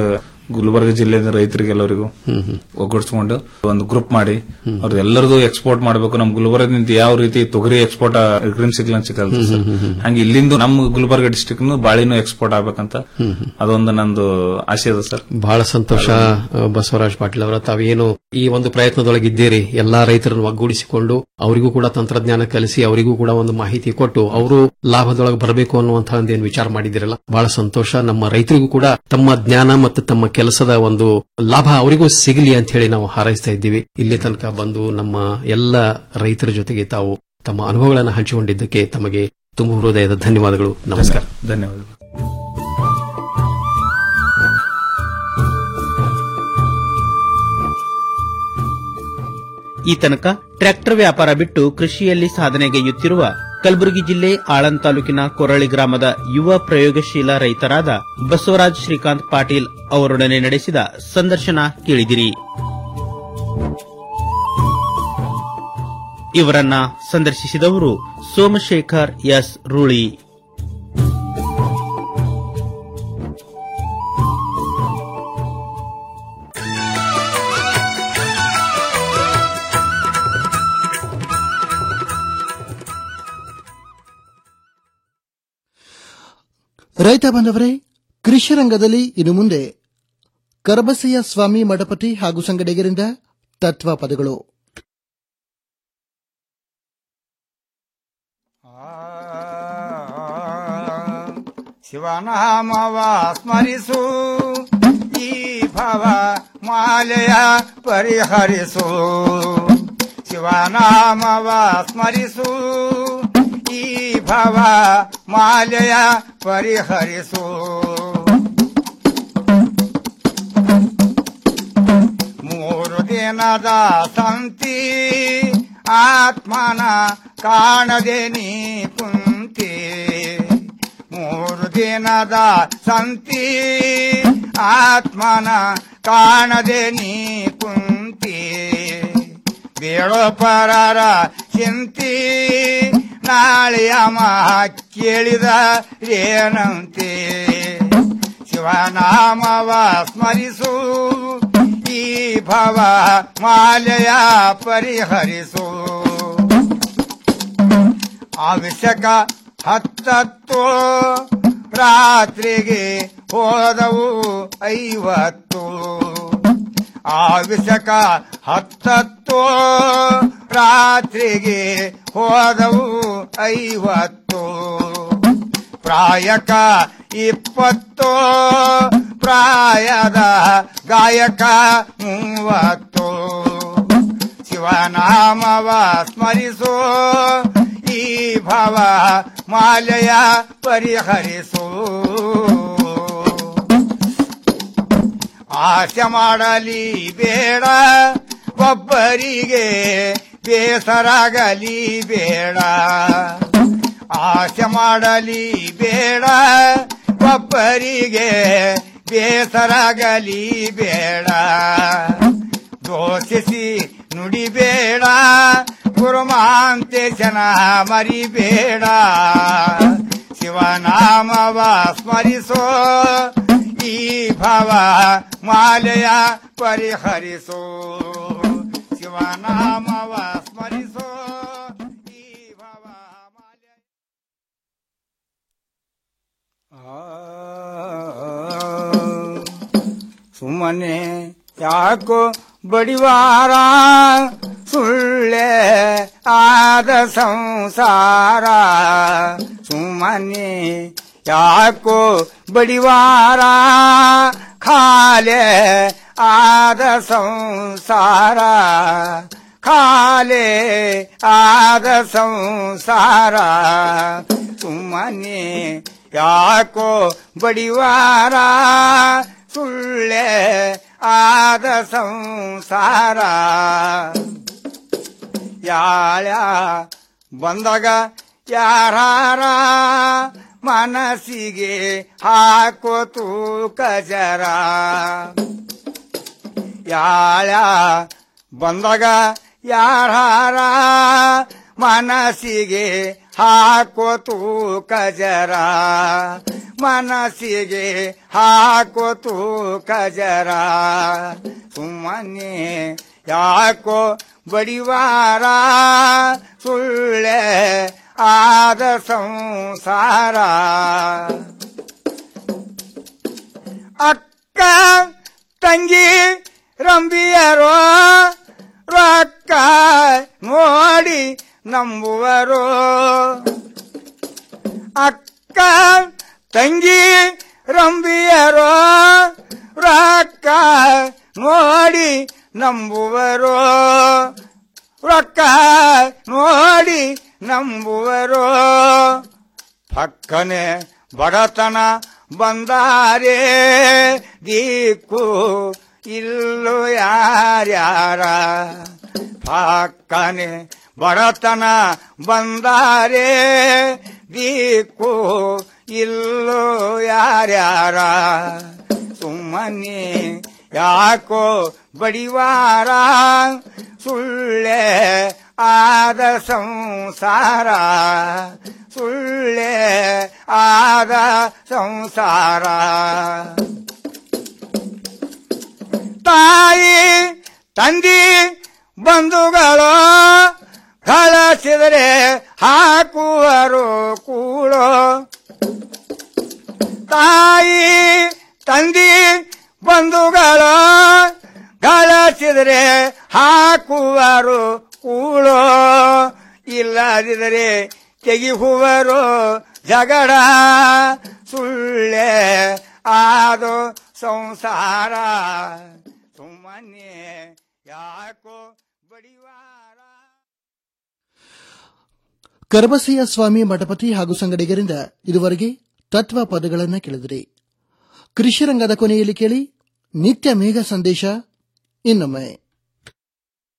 ಗುಲ್ಬರ್ಗ ಜಿಲ್ಲೆಯ ರೈತರಿಗೆಲ್ಲರಿಗೂ ಒಗ್ಗೂಡಿಸ್ಕೊಂಡು ಒಂದು ಗ್ರೂಪ್ ಮಾಡಿ ಅವ್ರ ಎಲ್ಲರದು ಎಕ್ಸ್ಪೋರ್ಟ್ ಮಾಡಬೇಕು ನಮ್ ಗುಲ್ಬರ್ಗದಿಂದ ಯಾವ ರೀತಿ ತೊಗರಿ ಎಕ್ಸ್ಪೋರ್ಟ್ ಗ್ರೀನ್ ಸಿಗ್ಲನ್ ಸಿಗಲ್ಲ ಸರ್ ಹಂಗೆ ಇಲ್ಲಿಂದ ನಮ್ಮ ಗುಲ್ಬರ್ಗ ಡಿಸ್ಟಿಕ್ ಬಾಳಿನೂ ಎಕ್ಸ್ಪೋರ್ಟ್ ಆಗ್ಬೇಕಂತ ಅದೊಂದು ನಂದು ಆಸೆ ಇದೆ ಸರ್ ಬಹಳ ಸಂತೋಷ ಅಹ್, ಬಸವರಾಜ್ ಪಾಟೀಲ್ ಅವರ ತಾವೇನು ಈ ಒಂದು ಪ್ರಯತ್ನದೊಳಗೆ ಇದ್ದೀರಿ ಎಲ್ಲಾ ರೈತರನ್ನು ಒಗ್ಗೂಡಿಸಿಕೊಂಡು ಅವರಿಗೂ ಕೂಡ ತಂತ್ರಜ್ಞಾನ ಕಲಿಸಿ ಅವರಿಗೂ ಕೂಡ ಒಂದು ಮಾಹಿತಿ ಕೊಟ್ಟು ಅವರು ಲಾಭದೊಳಗೆ ಬರಬೇಕು ಅನ್ನುವಂತಹ ಒಂದೇನು ವಿಚಾರ ಮಾಡಿದಿರಲ್ಲ ಬಹಳ ಸಂತೋಷ ನಮ್ಮ ರೈತರಿಗೂ ಕೂಡ ತಮ್ಮ ಜ್ಞಾನ ಮತ್ತು ತಮ್ಮ ಕೆಲಸದ ಒಂದು ಲಾಭ ಅವರಿಗೂ ಸಿಗಲಿ ಅಂತ ಹೇಳಿ ನಾವು ಹಾರೈಸ್ತಾ ಇದ್ದೀವಿ ಇಲ್ಲಿ ತನಕ ಬಂದು ನಮ್ಮ ಎಲ್ಲ ರೈತರ ಜೊತೆಗೆ ತಾವು ತಮ್ಮ ಅನುಭವಗಳನ್ನು ಹಂಚಿಕೊಂಡಿದ್ದಕ್ಕೆ ತಮಗೆ ತುಂಬ ಹೃದಯದ ಧನ್ಯವಾದಗಳು ನಮಸ್ಕಾರ ಧನ್ಯವಾದಗಳು ಈ ತನಕ ಟ್ರ್ಯಾಕ್ಟರ್ ವ್ಯಾಪಾರ ಬಿಟ್ಟು ಕೃಷಿಯಲ್ಲಿ ಸಾಧನೆಗೈಯುತ್ತಿರುವ ಕಲಬುರಗಿ ಜಿಲ್ಲೆ ಆಳಂದ್ ತಾಲೂಕಿನ ಕೊರಳಿ ಗ್ರಾಮದ ಯುವ ಪ್ರಯೋಗಶೀಲ ರೈತರಾದ ಬಸವರಾಜ್ ಶ್ರೀಕಾಂತ್ ಪಾಟೀಲ್ ಅವರೊಡನೆ ನಡೆಸಿದ ಸಂದರ್ಶನ ಕೇಳಿದಿರಿ ಇವರನ್ನ ಸಂದರ್ಶಿಸಿದವರು ಸೋಮಶೇಖರ್ ಎಸ್ ರೂಳಿ ರೈತ ಬಾಂಧವರೇ ಕೃಷಿ ರಂಗದಲ್ಲಿ ಇನ್ನು ಮುಂದೆ ಕರಬಸಯ್ಯ ಸ್ವಾಮಿ ಮಠಪತಿ ಹಾಗೂ ಸಂಗಡಿಗರಿಂದ ತತ್ವ ಪದಗಳು ಶಿವನಾಮವ ಸ್ಮರಿಸು ಈ ಭವ ಮಾಲೆಯ ಪರಿಹರಿಸು ಶಿವನಾಮವ ಸ್ಮರಿಸು ಈ ಭವ ಮಾಲೆಯ ಪರಿಹರಿಸು ಮೂರು ದಿನದ ಸಂತಿ ಆತ್ಮನ ಕಾಣದೆ ನೀ ಕುಂತಿ ಮೂರು ದಿನದ ಸಂತಿ ಆತ್ಮನ ಕಾಣದೆ ನೀ ಕುಂತಿ ಬೇಳೋ ಪರರ ಚಿಂತಿ ನಾಳೆಯ ಮಹ ಕೇಳಿದ ಏನಂತೆ ಶಿವನಾಮವ ಸ್ಮರಿಸು ಈ ಭವ ಮಾಲೆಯ ಪರಿಹರಿಸು ಅವಶ್ಯಕ ಹತ್ತತ್ತು ರಾತ್ರಿಗೆ ಹೋದವು ಐವತ್ತು ಅವಶ್ಯಕ ಹತ್ತತ್ತು ರಾತ್ರಿಗೆ ಹೋದವು ಐವತ್ತು ಪ್ರಾಯಕ ಇಪ್ಪತ್ತು ಪ್ರಾಯದ ಗಾಯಕ ಮೂವತ್ತು ಶಿವನಾಮವ ಸ್ಮರಿಸು ಈ ಭವ ಮಾಲೆಯ ಪರಿಹರಿಸು ಆಸೆ ಮಾಡಲಿ ಬೇಡ ಒಬ್ಬರಿಗೆ ಬೇಸರಾಗಲಿ ಬೇಡ ಆಸೆ ಮಾಡಲಿ ಬೇಡ ಒಬ್ಬರಿಗೆ ಬೇಸರಾಗಲಿ ಬೇಡ ದೋಷಿಸಿ ನುಡಿಬೇಡ ಗುರುಮಾಂತೇಶನ ಮರಿಬೇಡ ಶಿವನಾಮವ ಸ್ಮರಿಸೋ ಈ ಭವ ಮಾಲೆಯ ಪರಿಹರಿಸೋ ಶಿವನಾಮವ ಸ್ಮರಿಸೋ ಈ ಭವ ಸುಮ್ಮನೆ ಯಾಕೋ ಬಡಿವಾರ ಸುಳ್ಳೆ ಆದ ಸಂಸಾರ ಸುಮ್ಮನೆ ಯಾಕೋ ಬಡಿವಾರ ಖಾಲೆ ಆದ ಸಂಸಾರ ಖಾಲೆ ಆದ ಸಂಸಾರ ಸುಮ್ಮನೆ ಯಾಕೋ ಬಡಿವಾರ ಸುಳ್ಳೆ ಆದ ಸಂಸಾರ ಯಾಳ ಬಂದಾಗ ಯಾರಾರ ಮನಸ್ಸಿಗೆ ಹಾಕೋತು ಕಜರ ಯಾಳ ಬಂದಾಗ ಯಾರಾರ ಮನಸ್ಸಿಗೆ ಹಾಕೋ ತೂಕ ಜರ ಮನಸ್ಸಿಗೆ ಹಾಕೋ ತೂಕ ಜರ ಸುಮ್ಮನೆ ಯಾಕೋ ಬಡಿವಾರ ಸುಳ್ಳೆ ಆದ ಸಂಸಾರ ಅಕ್ಕ ತಂಗಿ ರಂಬಿಯರೋ ರೊಕ್ಕ ನೋಡಿ ನಂಬುವರು ಅಕ್ಕ ತಂಗಿ ರಂಬಿಯರೋ ರೊಕ್ಕ ನೋಡಿ ನಂಬುವರು ರೊಕ್ಕ ನೋಡಿ ನಂಬುವರು ಪಕ್ಕನೆ ಬಡತನ ಬಂದಾರೆ ದಿಕ್ಕು ಇಲ್ಲು ಯಾರ್ಯಾರ ಪಕ್ಕನೆ ಬಡತನ ಬಂದಾರೆ ದಿಕ್ಕು ಇಲ್ಲು ಯಾರ್ಯಾರ ಸುಮ್ಮನೆ ಯಾಕೋ ಬಡಿವಾರ ಸುಳ್ಳೆ ಆದ ಸಂಸಾರ ಸುಳ್ಳೆ ಆದ ಸಂಸಾರ ತಾಯಿ ತಂದಿ ಬಂಧುಗಳು ಕಳಿಸಿದರೆ ಹಾಕುವರು ಕೂಳೋ ತಾಯಿ ತಂದಿ ಬಂಧುಗಳು ಗಳಿಸಿದರೆ ಹಾಕುವರು ಕೂಳೋ ಇಲ್ಲದಿದ್ದರೆ ತೆಗಿಹುವರು ಜಗಡ ಸುಳ್ಳೆ ಆದೋ ಸಂಸಾರ ಸುಮ್ಮನೆ ಯಾಕೋ ಬಡಿವಾರ ಕರಬಸೆಯ ಸ್ವಾಮಿ ಮಠಪತಿ ಹಾಗೂ ಸಂಗಡಿಗರಿಂದ ಇದುವರೆಗೆ ತತ್ವ ಪದಗಳನ್ನು ಕೇಳಿದಿರಿ ಕೃಷಿ ರಂಗದ ಕೊನೆಯಲ್ಲಿ ಕೇಳಿ ನಿತ್ಯ ಮೇಘ ಸಂದೇಶ ಇನ್ನೊಮ್ಮೆ